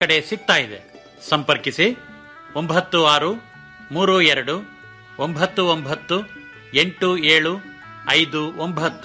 ಕಡೆ ಸಿಗ್ತಾ ಇದೆ ಸಂಪರ್ಕಿಸಿ ಒಂಬತ್ತು ಆರು ಮೂರು ಎರಡು ಒಂಬತ್ತು ಒಂಬತ್ತು ಎಂಟು ಏಳು ಐದು ಒಂಬತ್ತು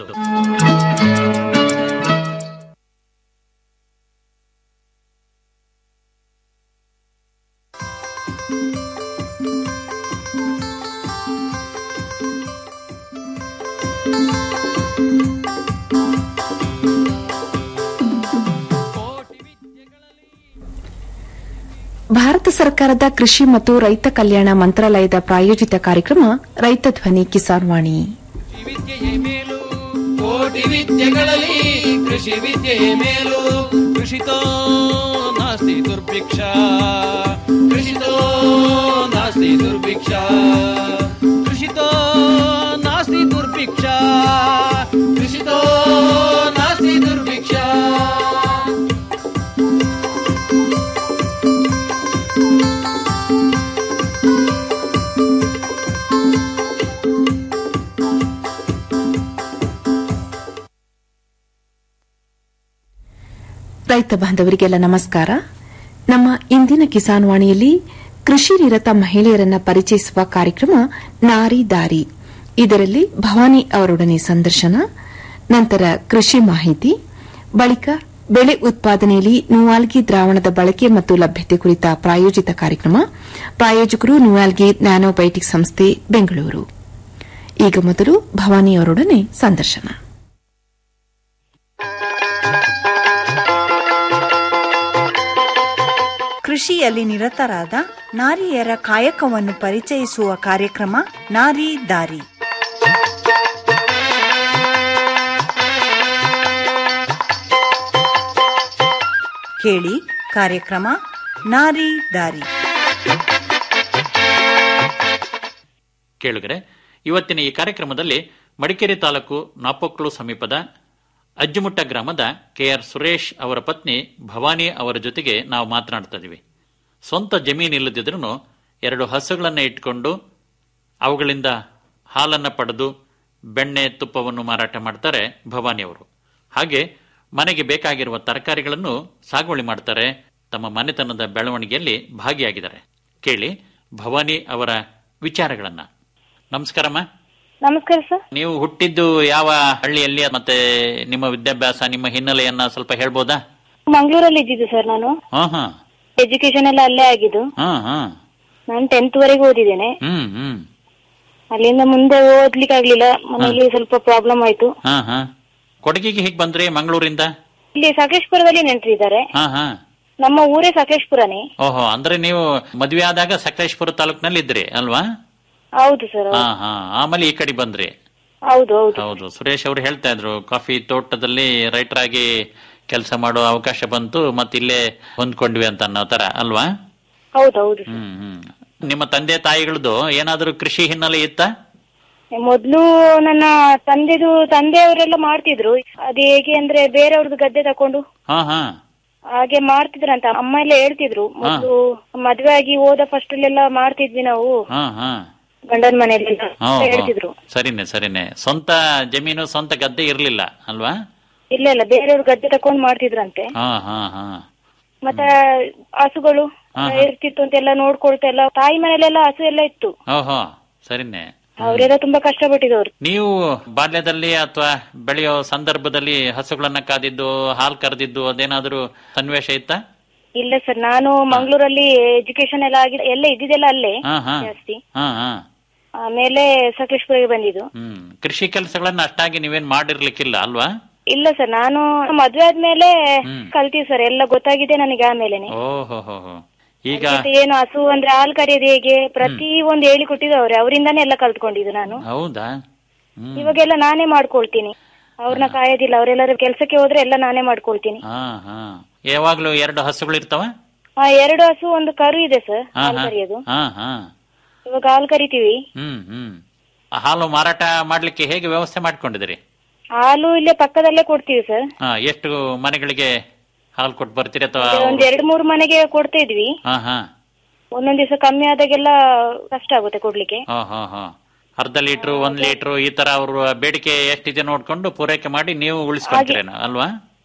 ಭಾರತ ಸರ್ಕಾರದ ಕೃಷಿ ಮತ್ತು ರೈತ ಕಲ್ಯಾಣ ಮಂತ್ರಾಲಯದ ಪ್ರಾಯೋಜಿತ ಕಾರ್ಯಕ್ರಮ ರೈತ ಧ್ವನಿ ಕಿಸಾನ್ ವಾಣಿ ವಿದ್ಯೆಯೇ ಮೇಲು ಕೋಟಿ ವಿದ್ಯೆಗಳಲ್ಲಿ ಕೃಷಿ ವಿದ್ಯೆಯೇ ಮೇಲು ಕೃಷಿತೋ ನಾಸ್ತಿ ದುರ್ಭಿಕ್ಷ ಕೃಷಿತೋ ನಾಸ್ತಿ ದುರ್ಭಿಕ್ಷ ಕೃಷಿತೋ ನಾಸ್ತಿ ದುರ್ಭಿಕ್ಷ ಕೃಷಿತೋ ನಾಸ್ತಿ ದುರ್ಭಿಕ್ಷ ರೈತ ಬಾಂಧವರಿಗೆಲ್ಲ ನಮಸ್ಕಾರ ನಮ್ಮ ಇಂದಿನ ಕಿಸಾನ್ ವಾಣಿಯಲ್ಲಿ ಕೃಷಿ ನಿರತ ಮಹಿಳೆಯರನ್ನ ಪರಿಚಯಿಸುವ ಕಾರ್ಯಕ್ರಮ ನಾರಿ ದಾರಿ ಇದರಲ್ಲಿ ಭವಾನಿ ಅವರೊಡನೆ ಸಂದರ್ಶನ ನಂತರ ಕೃಷಿ ಮಾಹಿತಿ ಬಳಿಕ ಬೆಳೆ ಉತ್ಪಾದನೆಯಲ್ಲಿ ನ್ಯೂಆಲ್ಗಿ ದ್ರಾವಣದ ಬಳಕೆ ಮತ್ತು ಲಭ್ಯತೆ ಕುರಿತ ಪ್ರಾಯೋಜಿತ ಕಾರ್ಯಕ್ರಮ ಪ್ರಾಯೋಜಕರು ನ್ಯೂಆಲ್ಗಿ ನ್ಯಾನೋಬಯೋಟಿಕ್ ಸಂಸ್ಥೆ ಬೆಂಗಳೂರು ಈಗ ಮೊದಲು ಭವಾನಿ ಅವರೊಡನೆ ಸಂದರ್ಶನ ಕೃಷಿಯಲ್ಲಿ ನಿರತರಾದ ನಾರಿಯರ ಕಾಯಕವನ್ನು ಪರಿಚಯಿಸುವ ಕಾರ್ಯಕ್ರಮ ನಾರಿ ದಾರಿ ಕೇಳಿ ಕಾರ್ಯಕ್ರಮ ನಾರಿ ದಾರಿ ಕೇಳುಗರೆ ಇವತ್ತಿನ ಈ ಕಾರ್ಯಕ್ರಮದಲ್ಲಿ ಮಡಿಕೇರಿ ತಾಲೂಕು ನಾಪೊಕ್ಲು ಸಮೀಪದ ಅಜ್ಜುಮುಟ್ಟ ಗ್ರಾಮದ ಕೆಆರ್ ಸುರೇಶ್ ಅವರ ಪತ್ನಿ ಭವಾನಿ ಅವರ ಜೊತೆಗೆ ನಾವು ಮಾತನಾಡ್ತಾ ಇದೀವಿ ಸ್ವಂತ ಜಮೀನಿಲ್ಲದಿದ್ರೂ ಎರಡು ಹಸುಗಳನ್ನು ಇಟ್ಕೊಂಡು ಅವುಗಳಿಂದ ಹಾಲನ್ನು ಪಡೆದು ಬೆಣ್ಣೆ ತುಪ್ಪವನ್ನು ಮಾರಾಟ ಮಾಡ್ತಾರೆ ಭವಾನಿ ಅವರು ಹಾಗೆ ಮನೆಗೆ ಬೇಕಾಗಿರುವ ತರಕಾರಿಗಳನ್ನು ಸಾಗುವಳಿ ಮಾಡ್ತಾರೆ ತಮ್ಮ ಮನೆತನದ ಬೆಳವಣಿಗೆಯಲ್ಲಿ ಭಾಗಿಯಾಗಿದ್ದಾರೆ ಕೇಳಿ ಭವಾನಿ ಅವರ ವಿಚಾರಗಳನ್ನ ನಮಸ್ಕಾರಮ್ಮ ನಮಸ್ಕಾರ ಸರ್ ನೀವು ಹುಟ್ಟಿದ್ದು ಯಾವ ಹಳ್ಳಿಯಲ್ಲಿ ಮತ್ತೆ ನಿಮ್ಮ ವಿದ್ಯಾಭ್ಯಾಸ ನಿಮ್ಮ ಹಿನ್ನೆಲೆಯನ್ನ ಸ್ವಲ್ಪ ಹೇಳ್ಬೋದಾ ಮಂಗಳೂರಲ್ಲಿ ಇದ್ದಿದ್ದು ಸರ್ ನಾನು ಹಾ ಹಾ ಎಜುಕೇಶನ್ ಎಲ್ಲ ಅಲ್ಲೇ ಆಗಿದ್ದು ಹಾ ಹಾ ನಾನು ಟೆಂತ್ ವರೆಗೂ ಓದಿದ್ದೇನೆ ಹ್ಮ್ ಹ್ಮ್ ಅಲ್ಲಿಂದ ಮುಂದೆ ಓದ್ಲಿಕ್ಕೆ ಆಗ್ಲಿಲ್ಲ ಮನೆಯಲ್ಲಿ ಸ್ವಲ್ಪ ಪ್ರಾಬ್ಲಮ್ ಆಯ್ತು ಹಾ ಹಾ ಕೊಡಗಿಗೆ ಹೇಗ್ ಬಂದ್ರಿ ಮಂಗಳೂರಿಂದ ಇಲ್ಲಿ ಸಕಲೇಶ್ಪುರದಲ್ಲಿ ನೆಂಟರಿದ್ದಾರೆ ಹಾ ಹಾ ನಮ್ಮ ಊರೇ ಸಕಲೇಶ್ಪುರನೇ ಓಹೋ ಅಂದ್ರೆ ನೀವು ಮದುವೆ ಆದಾಗ ಸಕಲೇಶ್ಪುರ ತಾಲೂಕಿನಲ್ಲಿ ಇದ್ರಿ ಅಲ್ವಾ ಹೌದು ಸರ್ ಹಾ ಹಾ ಆಮೇಲೆ ಈ ಕಡೆ ಬಂದ್ರಿ ಹೌದು ಹೌದು ಹೌದು ಸುರೇಶ್ ಅವರು ಹೇಳ್ತಾ ಇದ್ರು ಕಾಫಿ ತೋಟದಲ್ಲಿ ರೈಟರ್ ಆಗಿ ಕೆಲಸ ಮಾಡೋ ಅವಕಾಶ ಬಂತು ಮತ್ತೆ ಇಲ್ಲೇ ಹೊಂದ್ಕೊಂಡ್ವಿ ಅಂತ ಅನ್ನೋ ತರ ಅಲ್ವಾ ಹೌದು ಹೌದು ಸರ್ ಹ್ಮ್ ಹ್ಮ್ ನಿಮ್ಮ ತಂದೆ ತಾಯಿಗಳದ್ದು ಏನಾದ್ರೂ ಕೃಷಿ ಹಿನ್ನೆಲೆ ಇತ್ತಾ ಮೊದ್ಲು ನನ್ನ ತಂದೆದು ತಂದೆಯವರೆಲ್ಲ ಮಾಡ್ತಿದ್ರು ಅದು ಹೇಗೆ ಅಂದ್ರೆ ಬೇರೆಯವ್ರದ್ದು ಗದ್ದೆ ತಕೊಂಡು ಹಾ ಹಾ ಹಾಗೆ ಮಾಡ್ತಿದ್ರಂತ ಅಮ್ಮ ಎಲ್ಲ ಹೇಳ್ತಿದ್ರು ಮೊದ್ಲು ಮದ್ವೆ ಆಗಿ ಹೋದ ಫಸ್ಟ್ ಅಲ್ಲೆಲ್ಲ ಮಾಡ್ತಿದ್ವಿ ನಾವು ಹಾ ಹಾ ಗಂಡನ ಮನೆಯಲ್ಲೆಲ್ಲ ಹಾ, ಅಂತ ಹಾ. ಹೇಳ್ತಿದ್ರು ಸರಿನೆ ಸರಿನೆ ಸ್ವಂತ ಜಮೀನು ಸ್ವಂತ ಗದ್ದೆ ಇರ್ಲಿಲ್ಲ ಅಲ್ವಾ ಇಲ್ಲ ಇಲ್ಲ ಬೇರೆಯವ್ರ ಗದ್ದೆ ತಕೊಂಡ್ ಮಾಡ್ತಿದ್ರಂತೆ ಹಾ ಹಾ ಹಾ ಮತ್ತೆ ಹಸುಗಳು ಹಾ, ಹಾ. ಇರ್ತಿತ್ತು ಅಂತೆಲ್ಲ ನೋಡ್ಕೊಳ್ತಾ ಎಲ್ಲ ತಾಯಿ ಮನೇಲೆಲ್ಲ ಹಸು ಎಲ್ಲ ಇತ್ತು ಓಹೋ ಸರಿನೆ ಅವರೆಲ್ಲ ತುಂಬಾ ಕಷ್ಟಪಟ್ಟಿದವ್ರು ನೀವು ಬಾಲ್ಯದಲ್ಲಿ ಅಥವಾ ಬೆಳೆಯೋ ಸಂದರ್ಭದಲ್ಲಿ ಹಸುಗಳನ್ನ ಕಾದಿದ್ದು ಹಾಲ್ ಕರೆದಿದ್ದು ಅದೇನಾದ್ರೂ ಸನ್ನಿವೇಶ ಇತ್ತಾ ಇಲ್ಲ ಸರ್ ನಾನು ಮಂಗಳೂರಲ್ಲಿ ಎಜುಕೇಶನ್ ಎಲ್ಲ ಆಗಿ ಎಲ್ಲ ಇದ್ದಿದ್ದೆಲ್ಲ ಅಲ್ಲೇ ಹಾ ಹಾ ಜಾಸ್ತಿ ಹಾ ಹಾ ಆಮೇಲೆ ಸಕಲೇಶ್ಪುರಕ್ಕೆ ಬಂದಿದ್ದು ಹ್ಮ್ ಕೃಷಿ ಕೆಲಸಗಳನ್ನ ಅಷ್ಟಾಗಿ ನೀವೇನ್ ಮಾಡಿರ್ಲಿಕ್ಕಿಲ್ಲ ಅಲ್ವಾ ಇಲ್ಲ ಸರ್ ನಾನು ಮದ್ವೆ ಆದ್ಮೇಲೆ ಹ್ಮ್. ಕಲ್ತೀವಿ ಸರ್ ಎಲ್ಲ ಗೊತ್ತಾಗಿದೆ ನನಗೆ ಆಮೇಲೆನೆ ಓಹೋ ಹೋ ಹೋ ಈಗ ಮತ್ತೆ ಏನು ಹಸು ಅಂದ್ರೆ ಹಾಲು ಕರೆಯೋದು ಹೇಗೆ ಪ್ರತಿ ಒಂದು ಹೇಳಿ ಕೊಟ್ಟಿದ್ದವ್ರೆ ಅವರಿಂದಾನೇ ಎಲ್ಲ ಕಲ್ತ್ಕೊಂಡಿದ್ದು ನಾನು ಹೌದಾ ಹ್ಮ್ ಇವಾಗೆಲ್ಲ ನಾನೇ ಮಾಡ್ಕೊಳ್ತೀನಿ ಅವ್ರನ್ನ ಕಾಯೋದಿಲ್ಲ ಅವರೆಲ್ಲರೂ ಕೆಲ್ಸಕ್ಕೆ ಹೋದ್ರೆ ಎಲ್ಲ ನಾನೇ ಮಾಡ್ಕೊಳ್ತೀನಿ ಹಾ ಹಾ ಯಾವಾಗ್ಲೂ ಎರಡು ಹಸುಗಳು ಇರ್ತಾವ ಆ ಎರಡು ಹಸು ಒಂದು ಕರು ಇದೆ ಸರ್ ಹಾ ಹಾಲು ಹಾ ಕರಿಯೋದು ಹಾ ಹಾ ಇವಾಗ ಹಾಲು ಕರಿತೀವಿ ಹ್ಮ್ ಹ್ಮ್ ಆ ಹಾಲು ಮಾರಾಟ ಮಾಡ್ಲಿಕ್ಕೆ ಹೇಗೆ ವ್ಯವಸ್ಥೆ ಮಾಡ್ಕೊಂಡಿದ್ದೀರಿ ಹಾಲು ಇಲ್ಲೇ ಪಕ್ಕದಲ್ಲೇ ಕೊಡ್ತೀವಿ ಸರ್ ಹಾ ಎಷ್ಟು ಮನೆಗಳಿಗೆ ಹಾಲು ಕೊಟ್ಟು ಬರ್ತೀರಿ ಅಥವಾ ಒಂದ್ ಎರಡ್ ಮೂರ್ ಮನೆಗೆ ಕೊಡ್ತಾ ಇದ್ವಿ ಹಾ ಹಾ ಒಂದೊಂದ್ ದಿವಸ ಕಮ್ಮಿ ಆದಾಗೆಲ್ಲ ಕಷ್ಟ ಆಗುತ್ತೆ ಕೊಡ್ಲಿಕ್ಕೆ ಹಾ ಹಾ ಹಾ ಅರ್ಧ ಲೀಟ್ರು ಒಂದ್ ಲೀಟ್ರು ಈ ತರ ಅವ್ರ ಬೇಡಿಕೆ ಎಷ್ಟಿದೆ ನೋಡ್ಕೊಂಡು ಪೂರೈಕೆ ಮಾಡಿ ನೀವು ಉಳಿಸ್ಕೊಂತೀರೇನ ಅಲ್ವಾ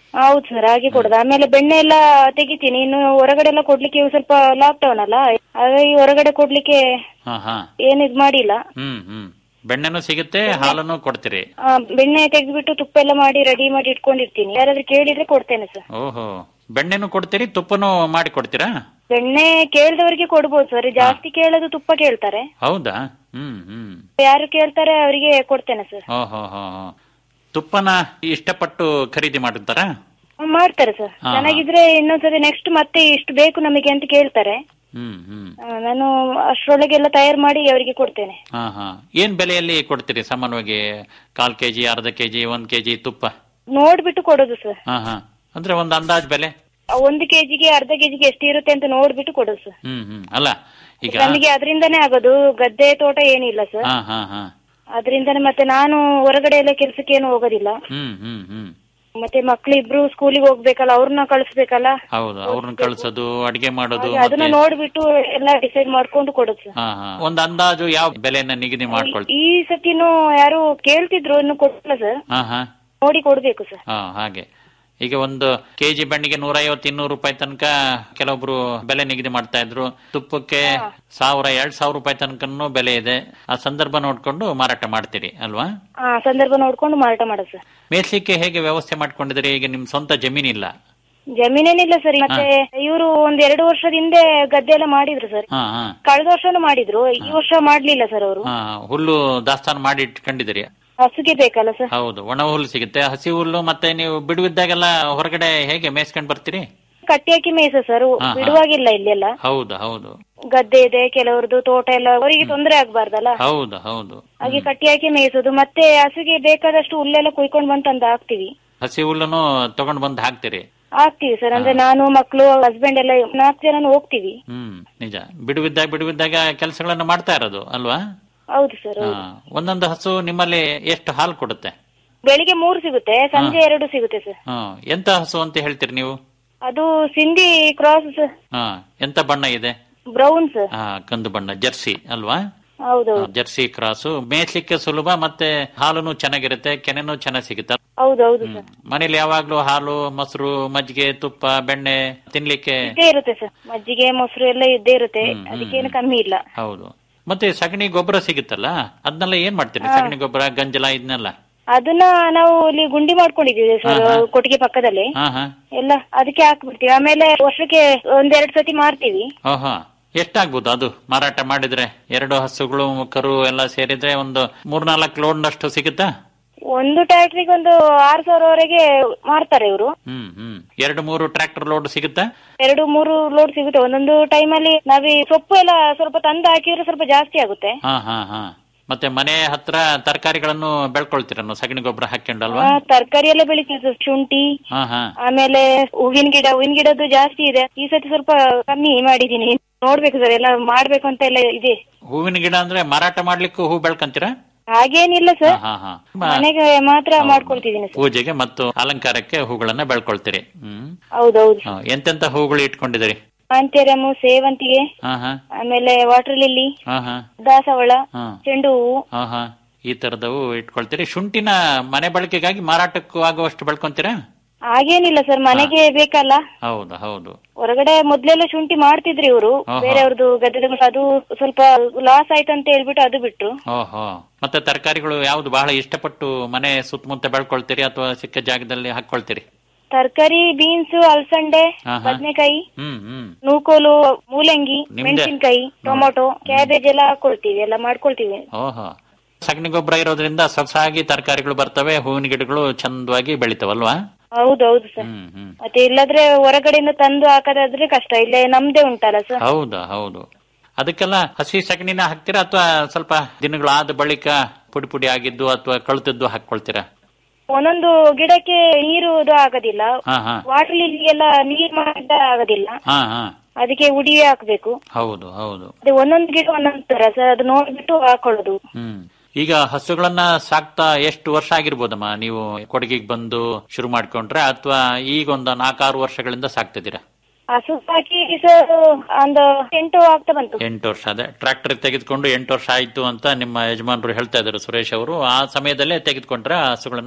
ಹೌದು ಸರ್ ಹಾಗೆ ಕೊಡುದು ಆಮೇಲೆ ಬೆಣ್ಣೆ ಎಲ್ಲ ತೆಗಿತೀನಿ ಇನ್ನು ಹೊರಗಡೆ ಎಲ್ಲ ಕೊಡ್ಲಿಕ್ಕೆ ಇವು ಸ್ವಲ್ಪ ಲಾಕ್ ಡೌನ್ ಅಲ್ಲ ಹಾಗಾಗಿ ಹೊರಗಡೆ ಕೊಡ್ಲಿಕ್ಕೆ ಹಾ ಹಾ ಏನು ಇದ್ ಮಾಡಿಲ್ಲ ಹ್ಮ್ ಹ್ಮ್ ಬೆಣ್ಣೆನೂ ಸಿಗುತ್ತೆ ಹಾಲನ್ನು ಕೊಡ್ತೀರಿ ಆ, ಬೆಣ್ಣೆ ತೆಗೆದ್ಬಿಟ್ಟು ತುಪ್ಪ ಎಲ್ಲ ಮಾಡಿ ರೆಡಿ ಮಾಡಿ ಇಟ್ಕೊಂಡಿರ್ತೀನಿ ಯಾರಾದ್ರೂ ಕೇಳಿದ್ರೆ ಕೊಡ್ತೇನೆ ಸರ್ ಓಹೋ ಬೆಣ್ಣೆನೂ ಕೊಡ್ತೀರಿ ತುಪ್ಪನೂ ಮಾಡಿ ಕೊಡ್ತೀರಾ ಬೆಣ್ಣೆ ಕೇಳಿದವರಿಗೆ ಕೊಡ್ಬೋದು ಸರ್ ಜಾಸ್ತಿ ಕೇಳೋದು ತುಪ್ಪ ಕೇಳ್ತಾರೆ ಹೌದಾ ಹ್ಮ್ ಹ್ಮ್ ಯಾರು ಕೇಳ್ತಾರೆ ಅವರಿಗೆ ಕೊಡ್ತೇನೆ ಸರ್ ಓಹೋ ಹೋ ಹೋ ತುಪ್ಪನ ಇಷ್ಟಪಟ್ಟು ಖರೀದಿ ಮಾಡಿರ್ತಾರಾ ಮಾಡ್ತಾರೆ ಸರ್ ಹಾ. ಚೆನ್ನಾಗಿದ್ರೆ ಇನ್ನೊಂದ್ಸತಿ ನೆಕ್ಸ್ಟ್ ಮತ್ತೆ ಇಷ್ಟು ಬೇಕು ನಮಗೆ ಅಂತ ಕೇಳ್ತಾರೆ ಹ್ಮ್ ಹ್ಮ್ ಆ, ನಾನು ಅಷ್ಟರೊಳಗೆಲ್ಲ ತಯಾರು ಮಾಡಿ ಅವರಿಗೆ ಕೊಡ್ತೇನೆ ಹಾ ಹಾ ಏನ್ ಬೆಲೆಯಲ್ಲಿ ಕೊಡ್ತೀರಿ ಸಾಮಾನ್ಯವಾಗಿ ಕಾಲ್ ಕೆಜಿ ಅರ್ಧ ಕೆಜಿ ಒಂದ್ ಕೆಜಿ ತುಪ್ಪ ನೋಡ್ಬಿಟ್ಟು ಕೊಡೋದು ಸರ್ ಹಾ ಹಾ ಅಂದ್ರೆ ಒಂದ್ ಅಂದಾಜ್ ಬೆಲೆ ಆ, ಒಂದು ಕೆಜಿಗೆ ಅರ್ಧ ಕೆಜಿಗೆ ಎಷ್ಟು ಇರುತ್ತೆ ಅಂತ ನೋಡ್ಬಿಟ್ಟು ಕೊಡೋದು ಸರ್ ಹ್ಮ್ ಹ್ಮ್ ಅಲ್ಲ ಈಗ ನಮಗೆ ಅದರಿಂದನೇ ಆಗೋದು ಗದ್ದೆ ತೋಟ ಏನಿಲ್ಲ ಸರ್ ಹಾ ಹಾ ಹಾ ಅದರಿಂದನೇ ಮತ್ತೆ ನಾನು ಹೊರಗಡೆ ಎಲ್ಲ ಕೆಲ್ಸಕ್ಕೆ ಏನು ಹೋಗೋದಿಲ್ಲ ಹ್ಮ್ ಹ್ಮ್ ಹ್ಮ್ ಮತ್ತೆ ಮಕ್ಳು ಇಬ್ರು ಸ್ಕೂಲಿಗೆ ಹೋಗ್ಬೇಕಲ್ಲ ಅವ್ರನ್ನ ಕಳಿಸ್ಬೇಕಲ್ಲ ಹೌದು ಅವ್ರನ್ನ ಕಳ್ಸೋದು ಅಡಿಗೆ ಮಾಡೋದು ಹಾಗೆ ಅದನ್ನ ಮತ್ತೆ ನೋಡ್ಬಿಟ್ಟು ಎಲ್ಲ ಡಿಸೈಡ್ ಮಾಡ್ಕೊಂಡು ಕೊಡೋದು ಸರ್ ಹಾ ಹಾ ಒಂದ್ ಅಂದಾಜು ಯಾವ ಬೆಲೆಯನ್ನ ನಿಗದಿ ಮಾಡ್ಕೊಳ್ತೀವಿ ಈ ಸತಿನೂ ಯಾರು ಕೇಳ್ತಿದ್ರು ಇನ್ನು ಕೊಟ್ಟಿಲ್ಲ ಸರ್ ಹಾ ಹಾ ನೋಡಿ ಕೊಡ್ಬೇಕು ಸರ್ ಹಾ ಹಾಗೆ ಈಗ ಒಂದು ಕೆಜಿ ಬೆಣ್ಣಿಗೆ ನೂರೈವತ್ತು ಇನ್ನೂರು ರೂಪಾಯಿ ತನಕ ಕೆಲವೊಬ್ರು ಬೆಲೆ ನಿಗದಿ ಮಾಡ್ತಾ ಇದ್ರು ತುಪ್ಪಕ್ಕೆ ಸಾವಿರ ಎರಡ್ ಸಾವಿರ ರೂಪಾಯಿ ತನಕನೂ ಬೆಲೆ ಇದೆ ಆ ಸಂದರ್ಭ ನೋಡ್ಕೊಂಡು ಮಾರಾಟ ಮಾಡ್ತೀರಿ ಅಲ್ವಾ ಹಾ ಸಂದರ್ಭ ನೋಡ್ಕೊಂಡು ಮಾರಾಟ ಮಾಡೋದು ಸರ್ ಮೇಯ್ಸ್ಲಿಕ್ಕೆ ಹೇಗೆ ವ್ಯವಸ್ಥೆ ಮಾಡ್ಕೊಂಡಿದ್ರಿ ಈಗ ನಿಮ್ ಸ್ವಂತ ಜಮೀನಿಲ್ಲ ಜಮೀನೇನಿಲ್ಲ ಸರ್ ಮತ್ತೆ ಇವರು ಒಂದ್ ಎರಡು ವರ್ಷದ ಹಿಂದೆ ಗದ್ದೆ ಎಲ್ಲ ಮಾಡಿದ್ರು ಸರ್ ಹಾ ಹಾ ಕಳೆದ ವರ್ಷನೂ ಮಾಡಿದ್ರು ಈ ವರ್ಷ ಮಾಡ್ಲಿಲ್ಲ ಸರ್ ಅವರು ಹಾ ಹುಲ್ಲು ದಾಸ್ತಾನು ಮಾಡಿ ಇಟ್ಕೊಂಡಿದ್ದೀರಿ ಹಸುಗೆ ಬೇಕಲ್ಲ ಸರ್ ಹೌದು ಒಣ ಹುಲ್ಲು ಸಿಗುತ್ತೆ ಹಸಿ ಹುಲ್ಲು ಮತ್ತೆ ನೀವು ಬಿಡುವಿದ್ದಾಗೆಲ್ಲ ಹೊರಗಡೆ ಹೇಗೆ ಮೇಯ್ಸ್ಕೊಂಡ್ ಬರ್ತೀರಿ ಕಟ್ಟಿ ಹಾಕಿ ಮೇಯ್ಸ ಸರ್ ಹಾ. ಬಿಡುವಾಗಿಲ್ಲ ಇಲ್ಲೆಲ್ಲ ಹೌದು ಹೌದು ಗದ್ದೆ ಇದೆ ಕೆಲವ್ರದ್ದು ತೋಟ ಎಲ್ಲ ಅವರಿಗೆ ತೊಂದರೆ ಆಗ್ಬಾರ್ದಲ್ಲ ಹೌದು ಹೌದು ಹಾಗೆ ಕಟ್ಟಿ ಹಾಕಿ ಮೇಯಿಸೋದು ಮತ್ತೆ ಹಸುಗೆ ಬೇಕಾದಷ್ಟು ಹುಲ್ಲೆಲ್ಲ ಕುಯ್ಕೊಂಡ್ ಬಂದ್ ತಂದು ಹಾಕ್ತಿವಿ ಹಸಿ ಹುಲ್ಲನ್ನು ತಗೊಂಡ್ ಬಂದು ಹಾಕ್ತೀರಿ ಹಾಕ್ತಿವಿ ಸರ್ ಅಂದ್ರೆ ನಾನು ಮಕ್ಕಳು ಹಸ್ಬೆಂಡ್ ಎಲ್ಲ ನಾಲ್ಕು ಜನ ಹೋಗ್ತಿವಿ ಹ್ಮ್ ನಿಜ ಬಿಡುವಿದ್ದಾಗ ಬಿಡುವಿದ್ದಾಗ ಕೆಲಸಗಳನ್ನ ಮಾಡ್ತಾ ಇರೋದು ಅಲ್ವಾ ಹೌದು ಸರ್ ಹಾ. ಒಂದೊಂದು ಹಸು ನಿಮ್ಮಲ್ಲಿ ಎಷ್ಟು ಹಾಲು ಕೊಡುತ್ತೆ ಬೆಳಿಗ್ಗೆ ಮೂರು ಸಿಗುತ್ತೆ ಸಂಜೆ ಎರಡು ಸಿಗುತ್ತೆ ಸರ್ ಹಾ ಎಂತ ಹಸು ಅಂತ ಹೇಳ್ತೀರಿ ನೀವು ಅದು ಸಿಂಧಿ ಕ್ರಾಸ್ ಸರ್ ಹಾ ಎಂತ ಬಣ್ಣ ಇದೆ ಬ್ರೌನ್ ಸರ್ ಹಾ ಕಂದು ಬಣ್ಣ ಜರ್ಸಿ ಅಲ್ವಾ ಹೌದೌದು ಹಾ, ಜರ್ಸಿ ಕ್ರಾಸು ಮೇಯ್ಸ್ಲಿಕ್ಕೆ ಸುಲಭ ಮತ್ತೆ ಹಾಲುನು ಚೆನ್ನಾಗಿರುತ್ತೆ ಕೆನೆನೂ ಚೆನ್ನಾಗಿ ಸಿಗುತ್ತೆ ಹೌದೌದು ಹ್ಮ್. ಸರ್ ಮನೇಲಿ ಯಾವಾಗ್ಲೂ ಹಾಲು ಮೊಸರು ಮಜ್ಜಿಗೆ ತುಪ್ಪ ಬೆಣ್ಣೆ ತಿನ್ಲಿಕ್ಕೆ ಇದ್ದೇ ಇರುತ್ತೆ ಸರ್ ಮಜ್ಜಿಗೆ ಮೊಸರು ಎಲ್ಲ ಇದ್ದೇ ಇರುತ್ತೆ ಅದಕ್ಕೇನು ಕಮ್ಮಿ ಇಲ್ಲ ಹೌದು ಮತ್ತೆ ಸಗಣಿ ಗೊಬ್ಬರ ಸಿಗುತ್ತಲ್ಲ ಅದನ್ನೆಲ್ಲ ಏನ್ ಮಾಡ್ತೀರಿ ಸಗಣಿ ಗೊಬ್ಬರ ಗಂಜಲ ಇದನ್ನೆಲ್ಲ ಅದನ್ನ ನಾವು ಇಲ್ಲಿ ಗುಂಡಿ ಮಾಡ್ಕೊಂಡಿದೀವಿ ಸರ್ ಕೊಟ್ಟಿಗೆ ಪಕ್ಕದಲ್ಲಿ ಹಾ ಹಾ ಎಲ್ಲ ಅದಕ್ಕೆ ಹಾಕ್ಬಿಡ್ತೀವಿ ಆಮೇಲೆ ವರ್ಷಕ್ಕೆ ಒಂದೆರಡು ಸತಿ ಮಾರ್ತೀವಿ ಓಹೋ ಎಷ್ಟಾಗ್ಬೋದು ಅದು ಮಾರಾಟ ಮಾಡಿದ್ರೆ ಎರಡು ಹಸುಗಳು ಕರು ಎಲ್ಲ ಸೇರಿದ್ರೆ ಒಂದು ಮೂರ್ನಾಲ್ಕು ಲೋಡ್ನಷ್ಟು ಸಿಗುತ್ತಾ ಒಂದು ಟ್ರ್ಯಾಕ್ಟ್ರಿಗೆ ಒಂದು ಆರು ಸಾವಿರವರೆಗೆ ಮಾರ್ತಾರೆ ಇವರು ಹ್ಮ್ ಹ್ಮ್ ಎರಡು ಮೂರು ಟ್ರ್ಯಾಕ್ಟರ್ ಲೋಡ್ ಸಿಗುತ್ತಾ ಎರಡು ಮೂರು ಲೋಡ್ ಸಿಗುತ್ತೆ ಒಂದೊಂದು ಟೈಮಲ್ಲಿ ನಾವೀ ಸೊಪ್ಪು ಎಲ್ಲ ಸ್ವಲ್ಪ ತಂದು ಹಾಕಿದ್ರೆ ಸ್ವಲ್ಪ ಜಾಸ್ತಿ ಆಗುತ್ತೆ ಹಾ ಹಾ ಹಾ ಮತ್ತೆ ಮನೆ ಹತ್ರ ತರಕಾರಿಗಳನ್ನು ಬೆಳ್ಕೊಳ್ತೀರ ನೀವು ಸಗಣಿ ಗೊಬ್ಬರ ಹಾಕೊಂಡಲ್ವಾ ಆ, ತರಕಾರಿ ಎಲ್ಲ ಬೆಳಿತೀವಿ ಸರ್ ಶುಂಠಿ ಹಾ ಹಾ ಆಮೇಲೆ ಹೂವಿನ ಗಿಡ ಹೂವಿನ ಗಿಡದ್ದು ಜಾಸ್ತಿ ಇದೆ ಈ ಸತಿ ಸ್ವಲ್ಪ ಕಮ್ಮಿ ಮಾಡಿದೀನಿ ನೋಡ್ಬೇಕು ಸರ್ ಎಲ್ಲ ಮಾಡ್ಬೇಕು ಅಂತ ಎಲ್ಲ ಇದೆ ಹೂವಿನ ಗಿಡ ಅಂದ್ರೆ ಮಾರಾಟ ಮಾಡ್ಲಿಕ್ಕೂ ಹೂ ಬೆಳ್ಕಂತೀರಾ ಹಾಗೇನಿಲ್ಲ ಹಾ ಸರ್ ಹಾ ಹಾ ಮನೆಗೆ ಮಾತ್ರ ಮಾಡ್ಕೊಳ್ತಿದ್ದೀನಿ ಸರ್ ಪೂಜೆಗೆ ಮತ್ತು ಅಲಂಕಾರಕ್ಕೆ ಹೂಗಳನ್ನ ಬೆಳ್ಕೊಳ್ತೀರಿ ಹ್ಮ್ ಹೌದೌದು ಹಾ, ಎಂತೆಂತ ಹೂಗಳು ಇಟ್ಕೊಂಡಿದ್ದೀರಿ ಆಂತೆರಮು ಸೇವಂತಿಗೆ ಹಾ ಹಾ ಆಮೇಲೆ ವಾಟರ್ ಲಿಲ್ಲಿ ಹಾ ಹಾ ದಾಸವಾಳ ಹಾ ಚೆಂಡು ಹೂವು ಹಾ ಹಾ ಈ ತರದವು ಇಟ್ಕೊಳ್ತೀರಿ ಶುಂಠಿನ ಮನೆ ಬಳಕೆಗಾಗಿ ಮಾರಾಟಕ್ಕೂ ಆಗುವಷ್ಟು ಬೆಳ್ಕೊಂತೀರಾ ಹಾಗೇನಿಲ್ಲ ಸರ್ ಮನೆಗೆ ಬೇಕಲ್ಲ ಹೌದು ಹೌದು ಹೊರಗಡೆ ಮೊದ್ಲೆಲ್ಲ ಶುಂಠಿ ಮಾಡ್ತಿದ್ರಿ ಇವರು ಆಹಾ. ಬೇರೆಯವ್ರದ್ದು ಗದ್ದೆ ಅದು ಸ್ವಲ್ಪ ಲಾಸ್ ಆಯ್ತು ಅಂತ ಹೇಳ್ಬಿಟ್ಟು ಅದು ಬಿಟ್ರು ಓಹೋ ಮತ್ತೆ ತರಕಾರಿಗಳು ಯಾವ್ದು ಬಹಳ ಇಷ್ಟಪಟ್ಟು ಮನೆ ಸುತ್ತಮುತ್ತ ಬೆಳ್ಕೊಳ್ತೀರಿ ಅಥವಾ ಸಿಕ್ಕ ಜಾಗದಲ್ಲಿ ಹಾಕೊಳ್ತೀರಿ ತರಕಾರಿ ಬೀನ್ಸ್ ಅಲಸಂಡೆ ಆಹಾ. ಬದನೆಕಾಯಿ ಹ್ಮ್ ಹ್ಮ್ ನೂಕೋಲು ಮೂಲಂಗಿ ನಿಮ್ದೇ? ಮೆಣಸಿನಕಾಯಿ ಟೊಮೊಟೊ ಕ್ಯಾಬೇಜ್ ಎಲ್ಲ ಹಾಕೊಳ್ತೀವಿ ಎಲ್ಲ ಮಾಡ್ಕೊಳ್ತೀವಿ ಓಹೋ ಸಗಣಿ ಗೊಬ್ಬರ ಇರೋದ್ರಿಂದ ಸೊಗಸಾಗಿ ತರಕಾರಿಗಳು ಬರ್ತವೆ ಹೂವಿನ ಗಿಡಗಳು ಚಂದವಾಗಿ ಬೆಳಿತಾವಲ್ವಾ ಹೌದೌದು ಸರ್ ಹ್ಮ್ ಹ್ಮ್ ಮತ್ತೆ ಇಲ್ಲದ್ರೆ ಹೊರಗಡೆಯಿಂದ ತಂದು ಹಾಕೋದಾದ್ರೆ ಕಷ್ಟ ಇಲ್ಲೇ ನಮ್ದೇ ಉಂಟಲ್ಲ ಸರ್ ಹೌದಾ ಹೌದು ಅದಕ್ಕೆಲ್ಲ ಹಸಿ ಸಗಣಿನ ಹಾಕ್ತೀರಾ ಅಥವಾ ಸ್ವಲ್ಪ ದಿನಗಳಾದ ಬಳಿಕ ಪುಡಿ ಪುಡಿ ಆಗಿದ್ದು ಅಥವಾ ಕಳ್ತದ್ದು ಹಾಕೊಳ್ತೀರಾ ಒಂದೊಂದು ಗಿಡಕ್ಕೆ ನೀರು ಇದು ಆಗೋದಿಲ್ಲ ಹಾ ಹಾ ವಾಟರ್ ಲಿಲ್ಲಿಗೆಲ್ಲ ನೀರ್ ಮಾಡಿದ ಆಗೋದಿಲ್ಲ ಹಾ ಹಾ ಅದಕ್ಕೆ ಉಡಿಯೇ ಹಾಕ್ಬೇಕು ಹೌದು ಹೌದು ಅದೇ ಒಂದೊಂದು ಗಿಡ ಒಂದೊಂದು ತರ ಸರ್ ಅದು ನೋಡ್ಬಿಟ್ಟು ಹಾಕೊಳ್ಳೋದು ಹ್ಮ್ ಈಗ ಹಸುಗಳನ್ನ ಸಾಕ್ತಾ ಎಷ್ಟು ವರ್ಷ ಆಗಿರ್ಬೋದಮ್ಮ ನೀವು ಕೊಡಗಿಗೆ ಬಂದು ಶುರು ಮಾಡ್ಕೊಂಡ್ರೆ ಅಥವಾ ಈಗ ಒಂದು ನಾಲ್ಕಾರು ವರ್ಷಗಳಿಂದ ಸಾಕ್ತಿದ್ದೀರಾ ಹಸು ಸಾಕಿ ಸರ್ ಒಂದು ಎಂಟು ಆಗ್ತಾ ಬಂತು ಎಂಟು ವರ್ಷ ಅದೇ ಟ್ರಾಕ್ಟರ್ ತೆಗೆದುಕೊಂಡು ಎಂಟು ವರ್ಷ ಆಯ್ತು ಅಂತ ನಿಮ್ಮ ಯಜಮಾನರು ಹೇಳ್ತಾ ಇದ್ದಾರೆ ಸುರೇಶ್ ಅವರು ಆ ಸಮಯದಲ್ಲೇ ತೆಗೆದುಕೊಂಡ್ರ ಹಸುಗಳನ್ನ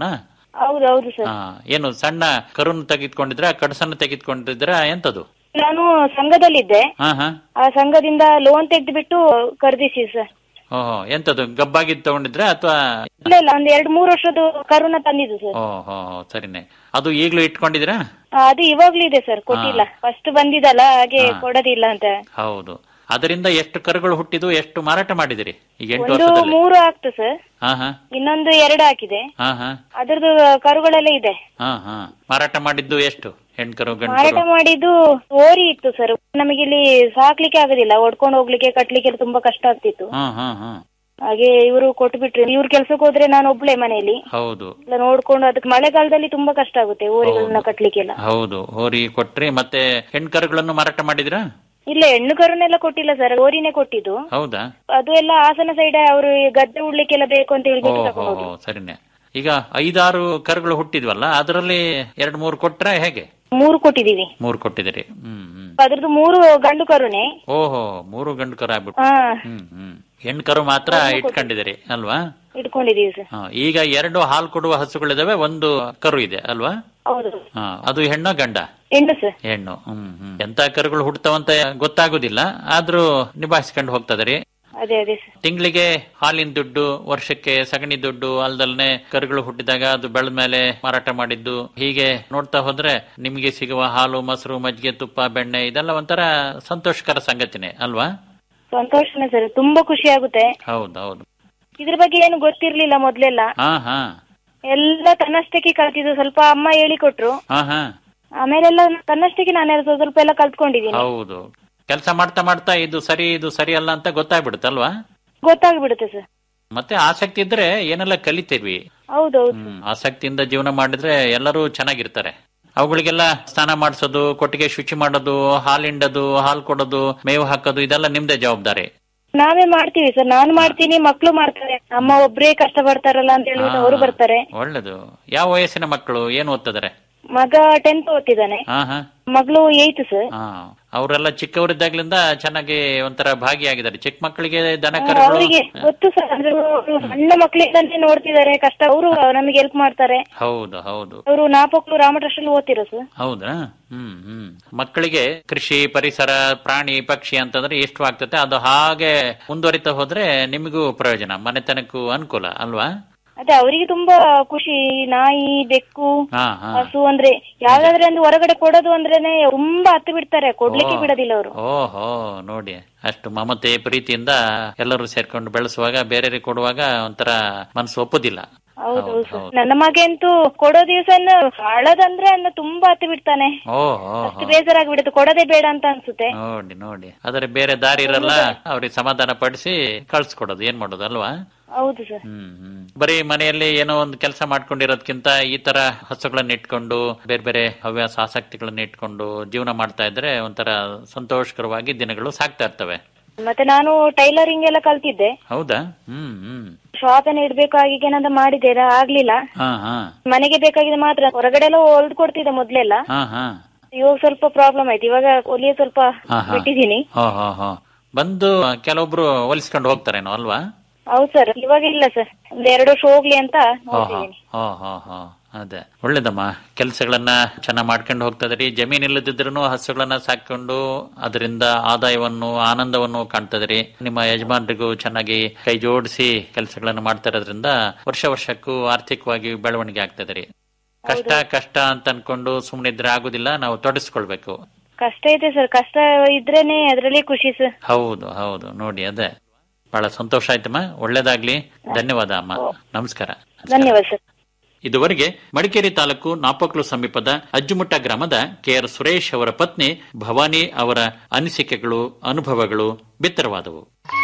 ಹೌದು ಹೌದು ಸರ್ ಹಾ ಏನು ಸಣ್ಣ ಕರುನ್ ತೆಗೆದುಕೊಂಡಿದ್ರ ಕಡಸನ್ನು ತೆಗೆದುಕೊಂಡಿದ್ರ ಎಂತದು ನಾನು ಸಂಘದಲ್ಲಿದ್ದೆ ಹಾ ಹಾ ಆ ಸಂಘದಿಂದ ಲೋನ್ ತೆಗೆದು ಬಿಟ್ಟು ಖರೀದಿಸಿ ಸರ್ ಓಹೋ ಎಂತದು ಗಬ್ಬಾಗಿದ್ ತಗೊಂಡಿದ್ರ ಅಥವಾ ಇಲ್ಲ ಇಲ್ಲ ಒಂದ್ ಎರಡ್ ಮೂರು ವರ್ಷದ ಕರುನ ತಂದಿದ್ದು ಸರ್ ಓಹೋ ಸರಿನೆ ಅದು ಈಗ್ಲೂ ಇಟ್ಕೊಂಡಿದ್ದೀರಾ ಆ, ಅದು ಇವಾಗ್ಲೂ ಇದೆ ಸರ್ ಕೊಟ್ಟಿಲ್ಲ ಫಸ್ಟ್ ಬಂದಿದಲ್ಲ ಹಾಗೆ ಕೊಡೋದಿಲ್ಲ ಅಂತ ಹೌದು ಅದರಿಂದ ಎಷ್ಟು ಕರುಗಳು ಹುಟ್ಟಿದು ಎಷ್ಟು ಮಾರಾಟ ಮಾಡಿದಿರಿ ಈಗ ಎಂಟು ಒಂದು ವರ್ಷದಲ್ಲಿ ಮೂರು ಆಗ್ತು ಸರ್ ಹಾ ಹಾ ಇನ್ನೊಂದು ಎರಡು ಹಾಕಿದೆ ಹಾ ಹಾ ಅದ್ರದ್ದು ಕರುಗಳೆಲ್ಲ ಇದೆ ಹಾ ಹಾ ಮಾರಾಟ ಮಾಡಿದ್ದು ಎಷ್ಟು ಹೆಣ್ಕರು ಗಂಡು ಮಾರಾಟ ಮಾಡಿದ್ದು ಓರಿ ಇತ್ತು ಸರ್ ನಮಗೆ ಇಲ್ಲಿ ಸಾಕ್ಲಿಕ್ಕೆ ಆಗೋದಿಲ್ಲ ಒಡ್ಕೊಂಡು ಹೋಗ್ಲಿಕ್ಕೆ ಕಟ್ಲಿಕ್ಕೆ ತುಂಬಾ ಕಷ್ಟ ಆಗ್ತಿತ್ತು ಹಾ ಹಾ ಹಾ ಹಾಗೆ ಇವರು ಕೊಟ್ಬಿಟ್ರು ಇವ್ರ ಕೆಲ್ಸಕ್ಕೆ ಹೋದ್ರೆ ನಾನು ಒಬ್ಳೆ ಮನೆಯಲ್ಲಿ ಹೌದು ಎಲ್ಲ ನೋಡ್ಕೊಂಡು ಅದಕ್ಕೆ ಮಳೆಗಾಲದಲ್ಲಿ ತುಂಬಾ ಕಷ್ಟ ಆಗುತ್ತೆ ಓರಿಗಳನ್ನ ಕಟ್ಲಿಕ್ಕೆಲ್ಲ ಹೌದು ಹೋರಿ ಕೊಟ್ರಿ ಮತ್ತೆ ಹೆಣ್ಕರುಗಳನ್ನು ಮಾರಾಟ ಮಾಡಿದ್ರಾ ಇಲ್ಲ ಹೆಣ್ಣು ಕರುನೆಲ್ಲ ಕೊಟ್ಟಿಲ್ಲ ಸರ್ ಓರಿನೇ ಕೊಟ್ಟಿದ್ದು ಹೌದಾ ಅದು ಎಲ್ಲ ಹಾಸನ ಸೈಡ್ ಅವರು ಗದ್ದೆ ಉಡ್ಲಿಕ್ಕೆಲ್ಲ ಬೇಕು ಅಂತ ಹೇಳ್ಬಿಟ್ಟು ಓಹೋ ತಗೊಂಡು ಹೋದ್ರು. ಸರಿನೆ ಈಗ ಐದಾರು ಕರುಗಳು ಹುಟ್ಟಿದ್ವಲ್ಲ ಅದರಲ್ಲಿ ಎರಡ್ ಮೂರು ಕೊಟ್ರ ಹೇಗೆ ಮೂರು ಕೊಟ್ಟಿದೀವಿ ಮೂರು ಕೊಟ್ಟಿದಿರಿ ಹ್ಮ್ ಹ್ಮ್ ಅದ್ರದ್ದು ಮೂರು ಗಂಡು ಕರುನೆ ಓಹೋ ಮೂರು ಗಂಡು ಕರು ಆಗ್ಬಿಟ್ಟು ಹಾ ಹ್ಮ್ ಹ್ಮ್ ಹೆಣ್ಣು ಕರು ಮಾತ್ರ ಇಟ್ಕೊಂಡಿದಿರಿ ಅಲ್ವಾ ಇಟ್ಕೊಂಡಿದೀವಿ ಸರ್ ಹಾ, ಈಗ ಎರಡು ಹಾಲು ಕೊಡುವ ಹಸುಗಳಿದಾವೆ ಒಂದು ಕರು ಇದೆ ಅಲ್ವಾ ಹೌದು ಹಾ, ಅದು ಹೆಣ್ಣೋ ಗಂಡ ಹೆಣ್ಣು ಸರ್ ಹೆಣ್ಣು ಹ್ಮ್ ಹ್ಮ್ ಎಂತ ಕರುಗಳು ಹುಡ್ತಾವಂತ ಗೊತ್ತಾಗುದಿಲ್ಲ ಆದ್ರೂ ನಿಭಾಯಿಸ್ಕೊಂಡು ಹೋಗ್ತದರಿ ಅದೇ ಅದೇ ಸರ್ ತಿಂಗಳಿಗೆ ಹಾಲಿನ ದುಡ್ಡು ವರ್ಷಕ್ಕೆ ಸಗಣಿ ದುಡ್ಡು ಅಲ್ದಲ್ನೆ ಕರುಗಳು ಹುಟ್ಟಿದಾಗ ಅದು ಬೆಳೆದ ಮೇಲೆ ಮಾರಾಟ ಮಾಡಿದ್ದು ಹೀಗೆ ನೋಡ್ತಾ ಹೋದ್ರೆ ನಿಮಗೆ ಸಿಗುವ ಹಾಲು ಮೊಸರು ಮಜ್ಜಿಗೆ ತುಪ್ಪ ಬೆಣ್ಣೆ ಇದೆಲ್ಲ ಒಂಥರ ಸಂತೋಷಕರ ಸಂಗತಿನೇ ಅಲ್ವಾ ಸಂತೋಷನೇ ಸರ್ ತುಂಬಾ ಖುಷಿ ಆಗುತ್ತೆ ಹೌದು ಹೌದು ಇದ್ರ ಬಗ್ಗೆ ಏನು ಗೊತ್ತಿರ್ಲಿಲ್ಲ ಮೊದ್ಲೆಲ್ಲ ಹಾ ಹಾ ಎಲ್ಲ ತನ್ನಷ್ಟಕ್ಕೆ ಕಲ್ತಿದ್ದು ಸ್ವಲ್ಪ ಅಮ್ಮ ಹೇಳಿಕೊಟ್ರು ಹಾ ಹಾ ಆಮೇಲೆಲ್ಲ ತನ್ನಷ್ಟಕ್ಕೆ ನಾನು ಸ್ವಲ್ಪ ಸ್ವಲ್ಪ ಎಲ್ಲ ಕಲ್ತ್ಕೊಂಡಿದ್ದೀನಿ ಹೌದು ಕೆಲಸ ಮಾಡ್ತಾ ಮಾಡ್ತಾ ಇದು ಸರಿ ಇದು ಸರಿ ಅಲ್ಲ ಅಂತ ಗೊತ್ತಾಗ್ಬಿಡುತ್ತಲ್ವಾ ಗೊತ್ತಾಗ್ಬಿಡುತ್ತೆ ಸರ್ ಮತ್ತೆ ಆಸಕ್ತಿ ಇದ್ರೆ ಏನೆಲ್ಲ ಕಲಿತೀವಿ ಹೌದೌದು ಹ್ಮ್ ಆಸಕ್ತಿಯಿಂದ ಜೀವನ ಮಾಡಿದ್ರೆ ಎಲ್ಲರೂ ಚೆನ್ನಾಗಿರ್ತಾರೆ ಅವುಗಳಿಗೆಲ್ಲ ಸ್ನಾನ ಮಾಡಿಸೋದು ಕೊಟ್ಟಿಗೆ ಶುಚಿ ಮಾಡೋದು ಹಾಲಿಂಡದು ಹಾಲು ಕೊಡೋದು ಮೇವು ಹಾಕೋದು ಇದೆಲ್ಲ ನಿಮ್ದೇ ಜವಾಬ್ದಾರಿ ನಾವೇ ಮಾಡ್ತೀವಿ ಸರ್ ನಾನು ಮಾಡ್ತೀನಿ ಮಕ್ಳು ಮಾಡ್ತಾರೆ ಅಮ್ಮ ಒಬ್ರೇ ಕಷ್ಟ ಪಡ್ತಾರಲ್ಲ ಅಂತ ಹೇಳ್ಬಿಟ್ಟು ಅವರು ಬರ್ತಾರೆ ಒಳ್ಳೇದು ಯಾವ ವಯಸ್ಸಿನ ಮಕ್ಕಳು ಏನ್ ಓದ್ತಿದಾರೆ ಮಗ ಟೆಂತ್ ಓದ್ತಿದ್ದಾನೆ ಹಾ ಹಾ ಮಗಳು ಏಯ್ತ್ ಸರ್ ಹಾ ಅವರೆಲ್ಲ ಚಿಕ್ಕವರಿದ್ದಾಗ್ಲಿಂದ ಚೆನ್ನಾಗಿ ಒಂಥರ ಭಾಗಿಯಾಗಿದ್ದಾರೆ ಚಿಕ್ಕ ಮಕ್ಕಳಿಗೆ ದನ ಕರುಗಳು ಅವರಿಗೆ ಗೊತ್ತು ಸರ್ ಅಂದ್ರೆ ಅವ್ರು ಸಣ್ಣ ಮಕ್ಳಿಂದಾನೇ ನೋಡ್ತಿದ್ದಾರೆ ಕಷ್ಟ ಅವರು ನಮಗೆ ಹೆಲ್ಪ್ ಮಾಡ್ತಾರೆ ಹೌದು ಹೌದು ಅವರು ನಾಪಕ್ಲು ರಾಮಟ್ರಸ್ಟಲ್ಲಿ ಓದ್ತಿರೋ ಸರ್ ಹೌದಾ ಹ್ಮ್ ಹ್ಮ್ ಮಕ್ಕಳಿಗೆ ಕೃಷಿ ಪರಿಸರ ಪ್ರಾಣಿ ಪಕ್ಷಿ ಅಂತಂದ್ರೆ ಎಷ್ಟು ಆಗ್ತದೆ ಅದು ಹಾಗೆ ಮುಂದುವರಿತಾ ಹೋದ್ರೆ ನಿಮಗೂ ಪ್ರಯೋಜನ ಮನೆತನಕ್ಕೂ ಅನುಕೂಲ ಅಲ್ವಾ ಅದೇ ಅವರಿಗೆ ತುಂಬಾ ಖುಷಿ ನಾಯಿ ಬೆಕ್ಕು ಹಾ ಹಾ ಹಸು ಅಂದ್ರೆ ಯಾವ್ದಾದ್ರೆ ಒಂದು ಹೊರಗಡೆ ಕೊಡೋದು ಅಂದ್ರೇನೆ ತುಂಬಾ ಹತ್ತು ಬಿಡ್ತಾರೆ ಕೊಡ್ಲಿಕ್ಕೆ ಬಿಡೋದಿಲ್ಲ ಅವರು ಓಹೋ ನೋಡಿ ಅಷ್ಟು ಮಮತೆ ಪ್ರೀತಿಯಿಂದ ಎಲ್ಲರೂ ಸೇರ್ಕೊಂಡು ಬೆಳೆಸುವಾಗ ಬೇರೆಯವರಿಗೆ ಕೊಡುವಾಗ ಒಂಥರ ಮನಸ್ಸು ಒಪ್ಪುದಿಲ್ಲ ಹೌದು ಹೌದು, ಸರ್ ಹೌದು. ನನ್ನ ಮಗ ಅಂತೂ ಕೊಡೋ ದಿವಸ ಹಳದಂದ್ರೆ ಅನ್ನ ತುಂಬಾ ಹತ್ತು ಬಿಡ್ತಾನೆ ಓಹೋ ಅಷ್ಟು ಬೇಸರ ಆಗ್ಬಿಡುತ್ತೆ ಕೊಡೋದೇ ಬೇಡ ಅಂತ ಅನ್ಸುತ್ತೆ ನೋಡಿ ನೋಡಿ ಆದರೆ ಬೇರೆ ದಾರಿ ಇರಲ್ಲ ಅವ್ರಿಗೆ ಸಮಾಧಾನ ಪಡಿಸಿ ಕಳ್ಸ್ಕೊಡೋದು ಏನ್ ಮಾಡೋದು ಅಲ್ವಾ ಹೌದು ಸರ್ ಹ್ಮ್ ಹ್ಮ್ ಬರೀ ಮನೆಯಲ್ಲಿ ಏನೋ ಒಂದು ಕೆಲಸ ಮಾಡ್ಕೊಂಡಿರೋದ್ಕಿಂತ ಈ ತರ ಹಸುಗಳನ್ನ ಇಟ್ಕೊಂಡು ಬೇರೆ ಬೇರೆ ಹವ್ಯಾಸ ಆಸಕ್ತಿಗಳನ್ನ ಇಟ್ಕೊಂಡು ಜೀವನ ಮಾಡ್ತಾ ಇದ್ರೆ ಒಂಥರ ಸಂತೋಷಕರವಾಗಿ ದಿನಗಳು ಸಾಗ್ತಾ ಇರ್ತವೆ ಮತ್ತೆ ನಾನು ಟೈಲರಿಂಗ್ ಎಲ್ಲ ಕಲ್ತಿದ್ದೆ ಹೌದಾ ಹ್ಮ್ ಹ್ಮ್ ಶಾಪ್ ಏನ ಇಡ್ಬೇಕು ಹಾಗೆ ಏನಂತ ಮಾಡಿದ್ದೆ ಅದು ಆಗ್ಲಿಲ್ಲ ಹಾ ಹಾ ಮನೆಗೆ ಬೇಕಾಗಿದೆ ಮಾತ್ರ ಹೊರಗಡೆ ಎಲ್ಲ ಹೊಲ್ದು ಕೊಡ್ತಿದ್ದೆ ಮೊದ್ಲೆಲ್ಲ ಹಾ ಹಾ ಇವಾಗ ಸ್ವಲ್ಪ ಪ್ರಾಬ್ಲಮ್ ಆಯ್ತು ಇವಾಗ ಹೊಲಿಯ ಸ್ವಲ್ಪ ಹಾ, ಹಾ. ಬಿಟ್ಟಿದ್ದೀನಿ ಹೋ ಹೋ ಹೋ ಬಂದು ಕೆಲವೊಬ್ರು ಹೊಲಿಸ್ಕೊಂಡು ಹೋಗ್ತಾರೇನೋ ಅಲ್ವಾ ಹೌದು ಸರ್ ಇವಾಗ ಇಲ್ಲ ಸರ್ ಒಂದ್ ಎರಡು ವರ್ಷ ಹೋಗ್ಲಿ ಅಂತ ಹೋ ಹೋ ನೋಡ್ತಿದ್ದೀನಿ ಹೋ ಹೋ ಹೋ ಅದೇ ಒಳ್ಳೇದಮ್ಮ ಕೆಲಸಗಳನ್ನ ಚೆನ್ನಾಗಿ ಮಾಡ್ಕೊಂಡು ಹೋಗ್ತದ್ರಿ ಜಮೀನ್ ಇಲ್ಲದಿದ್ರು ಹಸುಗಳನ್ನ ಸಾಕೊಂಡು ಅದರಿಂದ ಆದಾಯವನ್ನು ಆನಂದವನ್ನು ಕಾಣ್ತದ್ರಿ ನಿಮ್ಮ ಯಜಮಾನರಿಗೂ ಚೆನ್ನಾಗಿ ಕೈ ಜೋಡಿಸಿ ಕೆಲಸಗಳನ್ನ ಮಾಡ್ತಾ ಇರೋದ್ರಿಂದ ವರ್ಷ ವರ್ಷಕ್ಕೂ ಆರ್ಥಿಕವಾಗಿ ಬೆಳವಣಿಗೆ ಆಗ್ತದ್ರಿ ಕಷ್ಟ ಕಷ್ಟ ಅಂತ ಅನ್ಕೊಂಡು ಸುಮ್ಮನಿದ್ರೆ ಆಗುದಿಲ್ಲ ನಾವು ತೊಡಸ್ಕೊಳ್ಬೇಕು ಕಷ್ಟ ಇದೆ ಸರ್ ಕಷ್ಟ ಇದ್ರೇನೆ ಅದ್ರಲ್ಲಿ ಖುಷಿ ಸರ್ ಹೌದು ಹೌದು ನೋಡಿ ಅದೇ ಬಹಳ ಸಂತೋಷ ಆಯ್ತಮ್ಮ ಒಳ್ಳೇದಾಗ್ಲಿ ಧನ್ಯವಾದ ಅಮ್ಮ ನಮಸ್ಕಾರ ಧನ್ಯವಾದ ಸರ್ ಇದುವರೆಗೆ ಮಡಿಕೇರಿ ತಾಲೂಕು ನಾಪಕ್ಲು ಸಮೀಪದ ಅಜ್ಜುಮುಟ್ಟ ಗ್ರಾಮದ ಕೆಆರ್ ಸುರೇಶ್ ಅವರ ಪತ್ನಿ ಭವಾನಿ ಅವರ ಅನಿಸಿಕೆಗಳು ಅನುಭವಗಳು ಬಿತ್ತರವಾದವು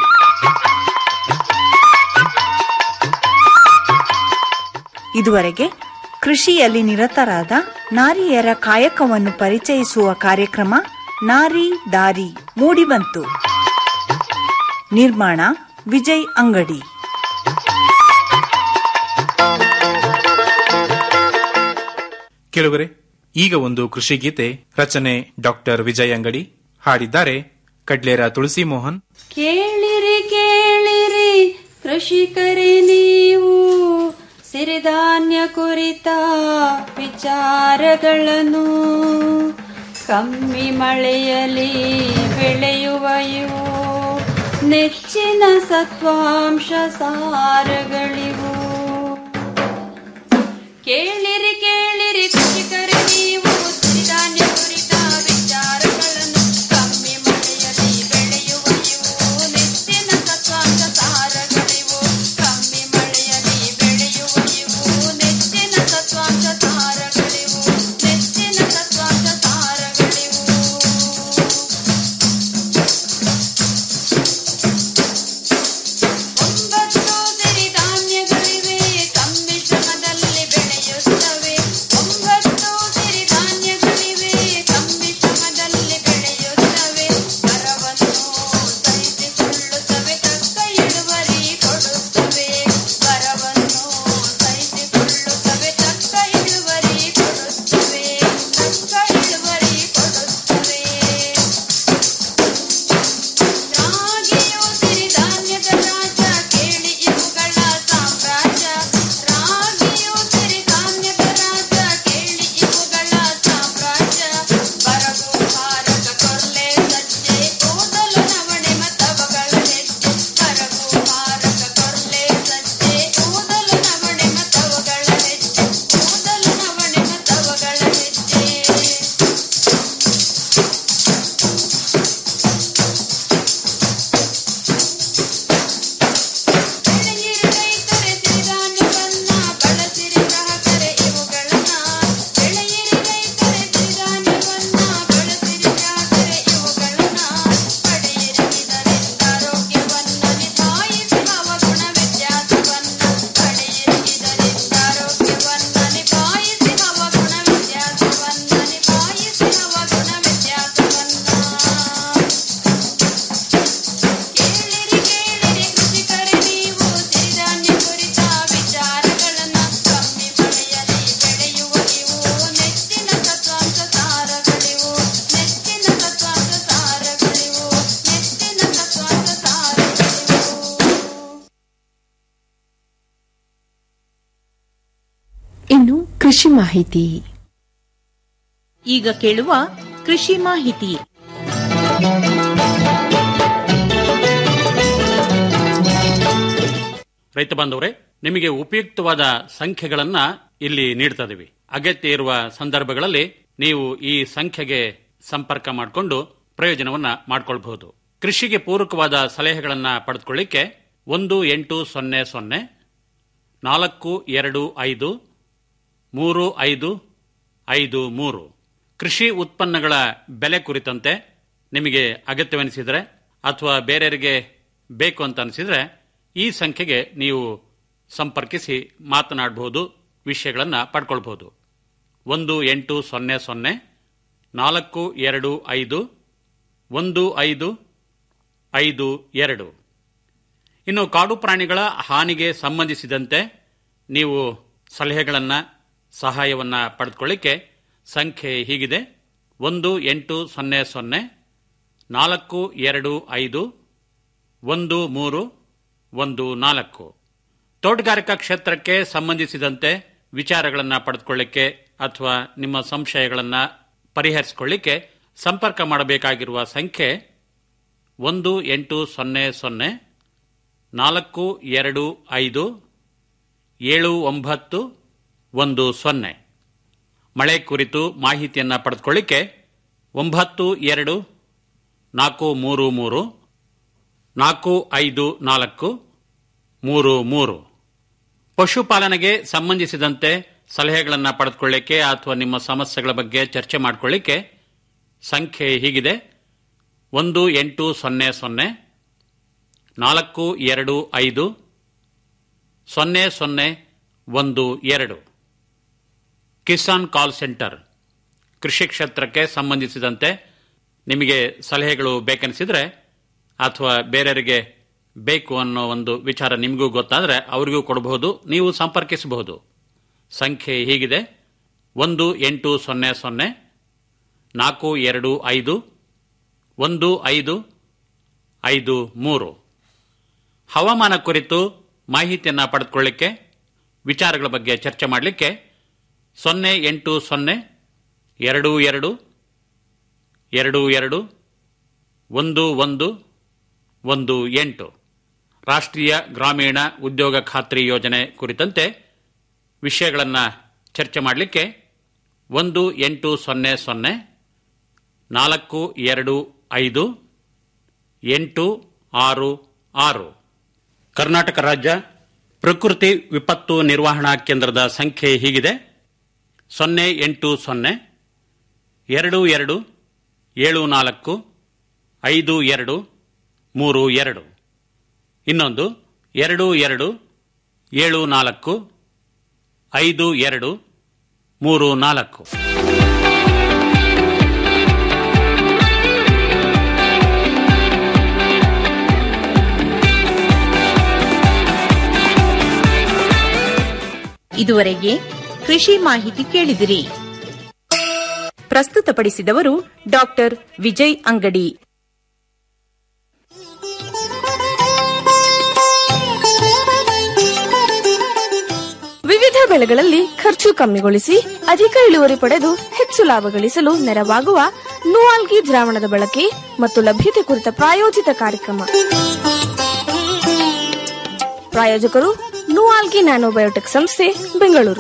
ಇದುವರೆಗೆ ಕೃಷಿಯಲ್ಲಿ ನಿರತರಾದ ನಾರಿಯರ ಕಾಯಕವನ್ನು ಪರಿಚಯಿಸುವ ಕಾರ್ಯಕ್ರಮ ನಾರಿ ದಾರಿ ಮೂಡಿಬಂತು ನಿರ್ಮಾಣ ವಿಜಯ್ ಅಂಗಡಿ ಕೆಲವರೆ ಈಗ ಒಂದು ಕೃಷಿ ಗೀತೆ ರಚನೆ ಡಾಕ್ಟರ್ ವಿಜಯ್ ಅಂಗಡಿ ಹಾಡಿದ್ದಾರೆ ಕಡ್ಲೇರ ತುಳಸಿ ಮೋಹನ್ ಕೇಳಿರಿ ಕೇಳಿರಿ ಕೃಷಿಕರೇ ನೀವು ಸಿರಿಧಾನ್ಯ ಕುರಿತ ವಿಚಾರಗಳನ್ನು ಕಮ್ಮಿ ಮಳೆಯಲಿ ಬೆಳೆಯುವ ಇವು ನೆಚ್ಚಿನ ಸತ್ವಾಂಶ ಸಾರಗಳಿವು ಕೇಳಿರಿ ಕೇಳಿರಿ ಕೃಷಿಕರು ನೀವು ಸಿರಿಧಾನ್ಯ ಕುರಿತ ವಿಚಾರಗಳನ್ನು ಕಮ್ಮಿ ಮಳೆಯಲ್ಲಿ ಬೆಳೆಯುವ ಇವು ನೆಚ್ಚಿನ ಸತ್ವಾಂಶ ಸಾರಗಳಿವು ಕಮ್ಮಿ ಮಳೆಯಲ್ಲಿ ಬೆಳೆಯುವ ಇವು ನೆಚ್ಚಿನ ಸತ್ವಾಂಶ ಸಾರಗಳಿವು ನೆಚ್ಚಿನ ಸತ್ವಾಂಶ ಸಾರಗಳಿವು ಒಂಬತ್ತು ಸಿರಿಧಾನ್ಯಗಳಿವೆ ಕಮ್ಮಿ ಶ್ರಮದಲ್ಲಿ ಬೆಳೆಯುತ್ತವೆ ಒಂಬತ್ತು ಸಿರಿಧಾನ್ಯಗಳಿವೆ ಕಮ್ಮಿ ಶ್ರಮದಲ್ಲಿ ಬೆಳೆಯುತ್ತವೆ ಬರವನ್ನು ಸಹಿಸಿಕೊಳ್ಳುತ್ತವೆ ತಕ್ಕ ಇಳುವರಿ ಕೊಡುತ್ತವೆ ಬರವನ್ನು ಸಹಿಸಿಕೊಳ್ಳುತ್ತವೆ ತಕ್ಕ ಇಳುವರಿ ಕೊಡುತ್ತವೆ ತಕ್ಕ ಇಳುವರಿ ಕೊಡುತ್ತವೆ ರಾಗಿಯು ಸಿರಿಧಾನ್ಯದ ರಾಜ ಕೇಳಿ ಇವುಗಳ ಸಾಮ್ರಾಜ್ಯ ರಾಗಿಯು ಸಿರಿಧಾನ್ಯದ ರಾಜ ಕೇಳಿ ಇವುಗಳ ಸಾಮ್ರಾಜ್ಯ ಬರಗು ಹಾರಕ ಕೊರ್ಲೆ ಸಜ್ಜೆ ಕೂದಲು ನವಣೆ ಮತವಗಳ ಹೆಜ್ಜೆ ಬರಗು ಹಾರಕ ಕೊರ್ಲೆ ಸಜ್ಜೆ ಕೂದಲು ನವಣೆ ಮತವಗಳ ಹೆಜ್ಜೆ ಕೂದಲು ನವಣೆ ಮತವಗಳ ಹೆಜ್ಜೆ ಬೆಳೆಯಿರಿ ರೈತರೆ ಸಿರಿಧಾನ್ಯವನ್ನ ಬಳಸಿರಿ ಗ್ರಾಹಕರೇ ಇವುಗಳನ್ನ ಬೆಳೆಯಿರಿ ರೈತರೆ ಸಿರಿಧಾನ್ಯವನ್ನ ಬಳಸಿರಿ ಗ್ರಾಹಕರೇ ಇವುಗಳನ್ನ ಪಡೆಯಿರಿ ಇದರಿಂದ ಆರೋಗ್ಯವನ್ನ ನಿಭಾಯಿಸಿ ಹವಗುಣ ವ್ಯತ್ಯಾಸವನ್ನ ಪಡೆಯಿರಿ ಇದರಿಂದ ಆರೋಗ್ಯವನ್ನ ನಿಭಾಯಿಸಿ ಹವಗುಣ ವ್ಯತ್ಯಾಸವನ್ನ ನಿಭಾಯಿಸಿ ಹವಗುಣ ವ್ಯತ್ಯಾಸವನ್ನ ಕೇಳಿರಿ ಕೇಳಿರಿ ಕೃಷಿಕರೇ ನೀವು ಸಿರಿಧಾನ್ಯ ಕುರಿತ ವಿಚಾರಗಳನ್ನ ಕಮ್ಮಿ ಮಳೆಯಲ್ಲಿ ಬೆಳೆಯುವ ಇವು ನೆಚ್ಚಿನ ಸತ್ವಾಂಶ ಸಾರಗಳಿವು ನೆಚ್ಚಿನ ಸತ್ವಾಂಶ ಸಾರಗಳಿವು ನೆಚ್ಚಿನ ಸತ್ವಾಂಶ ಸಾರಗಳಿವು ಇನ್ನು ಕೃಷಿ ಮಾಹಿತಿ ಈಗ ಕೇಳುವ ಕೃಷಿ ಮಾಹಿತಿ ರೈತ ಬಾಂಧವರೇ ನಿಮಗೆ ಉಪಯುಕ್ತವಾದ ಸಂಖ್ಯೆಗಳನ್ನ ಇಲ್ಲಿ ನೀಡ್ತಾ ಇದೀವಿ ಅಗತ್ಯ ಇರುವ ಸಂದರ್ಭಗಳಲ್ಲಿ ನೀವು ಈ ಸಂಖ್ಯೆಗೆ ಸಂಪರ್ಕ ಮಾಡಿಕೊಂಡು ಪ್ರಯೋಜನವನ್ನ ಮಾಡಿಕೊಳ್ಬಹುದು ಕೃಷಿಗೆ ಪೂರಕವಾದ ಸಲಹೆಗಳನ್ನ ಪಡೆದುಕೊಳ್ಳಿಕ್ಕೆ ಒಂದು ಎಂಟು ಸೊನ್ನೆ ಸೊನ್ನೆ ನಾಲ್ಕು ಎರಡು ಐದು ಮೂರು ಐದು ಐದು ಮೂರು ಕೃಷಿ ಉತ್ಪನ್ನಗಳ ಬೆಲೆ ಕುರಿತಂತೆ ನಿಮಗೆ ಅಗತ್ಯವೆನಿಸಿದರೆ ಅಥವಾ ಬೇರೆಯವರಿಗೆ ಬೇಕು ಅಂತ ಅನಿಸಿದರೆ ಈ ಸಂಖ್ಯೆಗೆ ನೀವು ಸಂಪರ್ಕಿಸಿ ಮಾತನಾಡಬಹುದು ವಿಷಯಗಳನ್ನು ಪಡ್ಕೊಳ್ಬಹುದು ಒಂದು ಎಂಟು ಸೊನ್ನೆ ಸೊನ್ನೆ ನಾಲ್ಕು ಎರಡು ಐದು ಒಂದು ಐದು ಐದು ಎರಡು ಇನ್ನು ಕಾಡು ಪ್ರಾಣಿಗಳ ಹಾನಿಗೆ ಸಂಬಂಧಿಸಿದಂತೆ ನೀವು ಸಲಹೆಗಳನ್ನು ಸಹಾಯವನ್ನು ಪಡೆದುಕೊಳ್ಳಿಕ್ಕೆ ಸಂಖ್ಯೆ ಹೀಗಿದೆ ಒಂದು ಎಂಟು ಸೊನ್ನೆ ಸೊನ್ನೆ ನಾಲ್ಕು ಎರಡು ಐದು ಒಂದು ಮೂರು ಒಂದು ನಾಲ್ಕು ತೋಟಗಾರಿಕಾ ಕ್ಷೇತ್ರಕ್ಕೆ ಸಂಬಂಧಿಸಿದಂತೆ ವಿಚಾರಗಳನ್ನು ಪಡೆದುಕೊಳ್ಳಿಕ್ಕೆ ಅಥವಾ ನಿಮ್ಮ ಸಂಶಯಗಳನ್ನು ಪರಿಹರಿಸಿಕೊಳ್ಳಿಕ್ಕೆ ಸಂಪರ್ಕ ಮಾಡಬೇಕಾಗಿರುವ ಸಂಖ್ಯೆ ಒಂದು ಎಂಟು ಸೊನ್ನೆ ಸೊನ್ನೆ ನಾಲ್ಕು ಎರಡು ಐದು ಏಳು ಒಂಬತ್ತು ಒಂದು ಸೊನ್ನೆ ಮಳೆ ಕುರಿತು ಮಾಹಿತಿಯನ್ನು ಪಡೆದುಕೊಳ್ಳಿಕ್ಕೆ ಒಂಬತ್ತು ಎರಡು ನಾಲ್ಕು ಮೂರು ಮೂರು ನಾಲ್ಕು ಐದು ನಾಲ್ಕು ಮೂರು ಮೂರು ಪಶುಪಾಲನೆಗೆ ಸಂಬಂಧಿಸಿದಂತೆ ಸಲಹೆಗಳನ್ನು ಪಡೆದುಕೊಳ್ಳಿಕ್ಕೆ ಅಥವಾ ನಿಮ್ಮ ಸಮಸ್ಯೆಗಳ ಬಗ್ಗೆ ಚರ್ಚೆ ಮಾಡಿಕೊಳ್ಳಿಕ್ಕೆ ಸಂಖ್ಯೆ ಹೀಗಿದೆ ಒಂದು ಎಂಟು ಸೊನ್ನೆ ಸೊನ್ನೆ ನಾಲ್ಕು ಎರಡು ಐದು ಸೊನ್ನೆ ಸೊನ್ನೆ ಒಂದು ಎರಡು ಕಿಸಾನ್ ಕಾಲ್ ಸೆಂಟರ್ ಕೃಷಿ ಕ್ಷೇತ್ರಕ್ಕೆ ಸಂಬಂಧಿಸಿದಂತೆ ನಿಮಗೆ ಸಲಹೆಗಳು ಬೇಕೆನಿಸಿದ್ರೆ ಅಥವಾ ಬೇರೆಯವರಿಗೆ ಬೇಕು ಅನ್ನೋ ಒಂದು ವಿಚಾರ ನಿಮಗೂ ಗೊತ್ತಾದರೆ ಅವರಿಗೂ ಕೊಡಬಹುದು ನೀವು ಸಂಪರ್ಕಿಸಬಹುದು ಸಂಖ್ಯೆ ಹೀಗಿದೆ ಒಂದು ಎಂಟು ಸೊನ್ನೆ ಸೊನ್ನೆ ನಾಲ್ಕು ಎರಡು ಐದು ಒಂದು ಐದು ಐದು ಮೂರು ಹವಾಮಾನ ಕುರಿತು ಮಾಹಿತಿಯನ್ನು ಪಡೆದುಕೊಳ್ಳಿಕ್ಕೆ ವಿಚಾರಗಳ ಬಗ್ಗೆ ಚರ್ಚೆ ಮಾಡಲಿಕ್ಕೆ ಸೊನ್ನೆ ಎಂಟು ಸೊನ್ನೆ ಎರಡು ಎರಡು ಎರಡು ಎರಡು ಒಂದು ಒಂದು ಒಂದು ಎಂಟು ರಾಷ್ಟ್ರೀಯ ಗ್ರಾಮೀಣ ಉದ್ಯೋಗ ಖಾತ್ರಿ ಯೋಜನೆ ಕುರಿತಂತೆ ವಿಷಯಗಳನ್ನು ಚರ್ಚೆ ಮಾಡಲಿಕ್ಕೆ ಒಂದು ಎಂಟು ಸೊನ್ನೆ ಸೊನ್ನೆ ನಾಲ್ಕು ಎರಡು ಐದು ಎಂಟು ಆರು ಆರು ಕರ್ನಾಟಕ ರಾಜ್ಯ ಪ್ರಕೃತಿ ವಿಪತ್ತು ನಿರ್ವಹಣಾ ಕೇಂದ್ರದ ಸಂಖ್ಯೆ ಹೀಗಿದೆ ಸೊನ್ನೆ ಎಂಟು ಸೊನ್ನೆ ಎರಡು ಎರಡು ಏಳು ನಾಲ್ಕು ಐದು ಎರಡು ಮೂರು ಎರಡು ಇನ್ನೊಂದು ಎರಡು ಎರಡು ಏಳು ನಾಲ್ಕು ಐದು ಎರಡು ಮೂರು ನಾಲ್ಕು ಇದುವರೆಗೆ ಕೃಷಿ ಮಾಹಿತಿ ಕೇಳಿದಿರಿ ಪ್ರಸ್ತುತಪಡಿಸಿದವರು ಡಾಕ್ಟರ್ ವಿಜಯ್ ಅಂಗಡಿ ವಿವಿಧ ಬೆಳೆಗಳಲ್ಲಿ ಖರ್ಚು ಕಮ್ಮಿಗೊಳಿಸಿ ಅಧಿಕ ಇಳುವರಿ ಪಡೆದು ಹೆಚ್ಚು ಲಾಭ ಗಳಿಸಲು ನೆರವಾಗುವ ನೂವಾಲ್ಗಿ ದ್ರಾವಣದ ಬಳಕೆ ಮತ್ತು ಲಭ್ಯತೆ ಕುರಿತ ಪ್ರಾಯೋಜಿತ ಕಾರ್ಯಕ್ರಮ ಪ್ರಾಯೋಜಕರು ನೂವಾಲ್ಗಿ ನ್ಯಾನೋಬಯೋಟೆಕ್ ಸಂಸ್ಥೆ ಬೆಂಗಳೂರು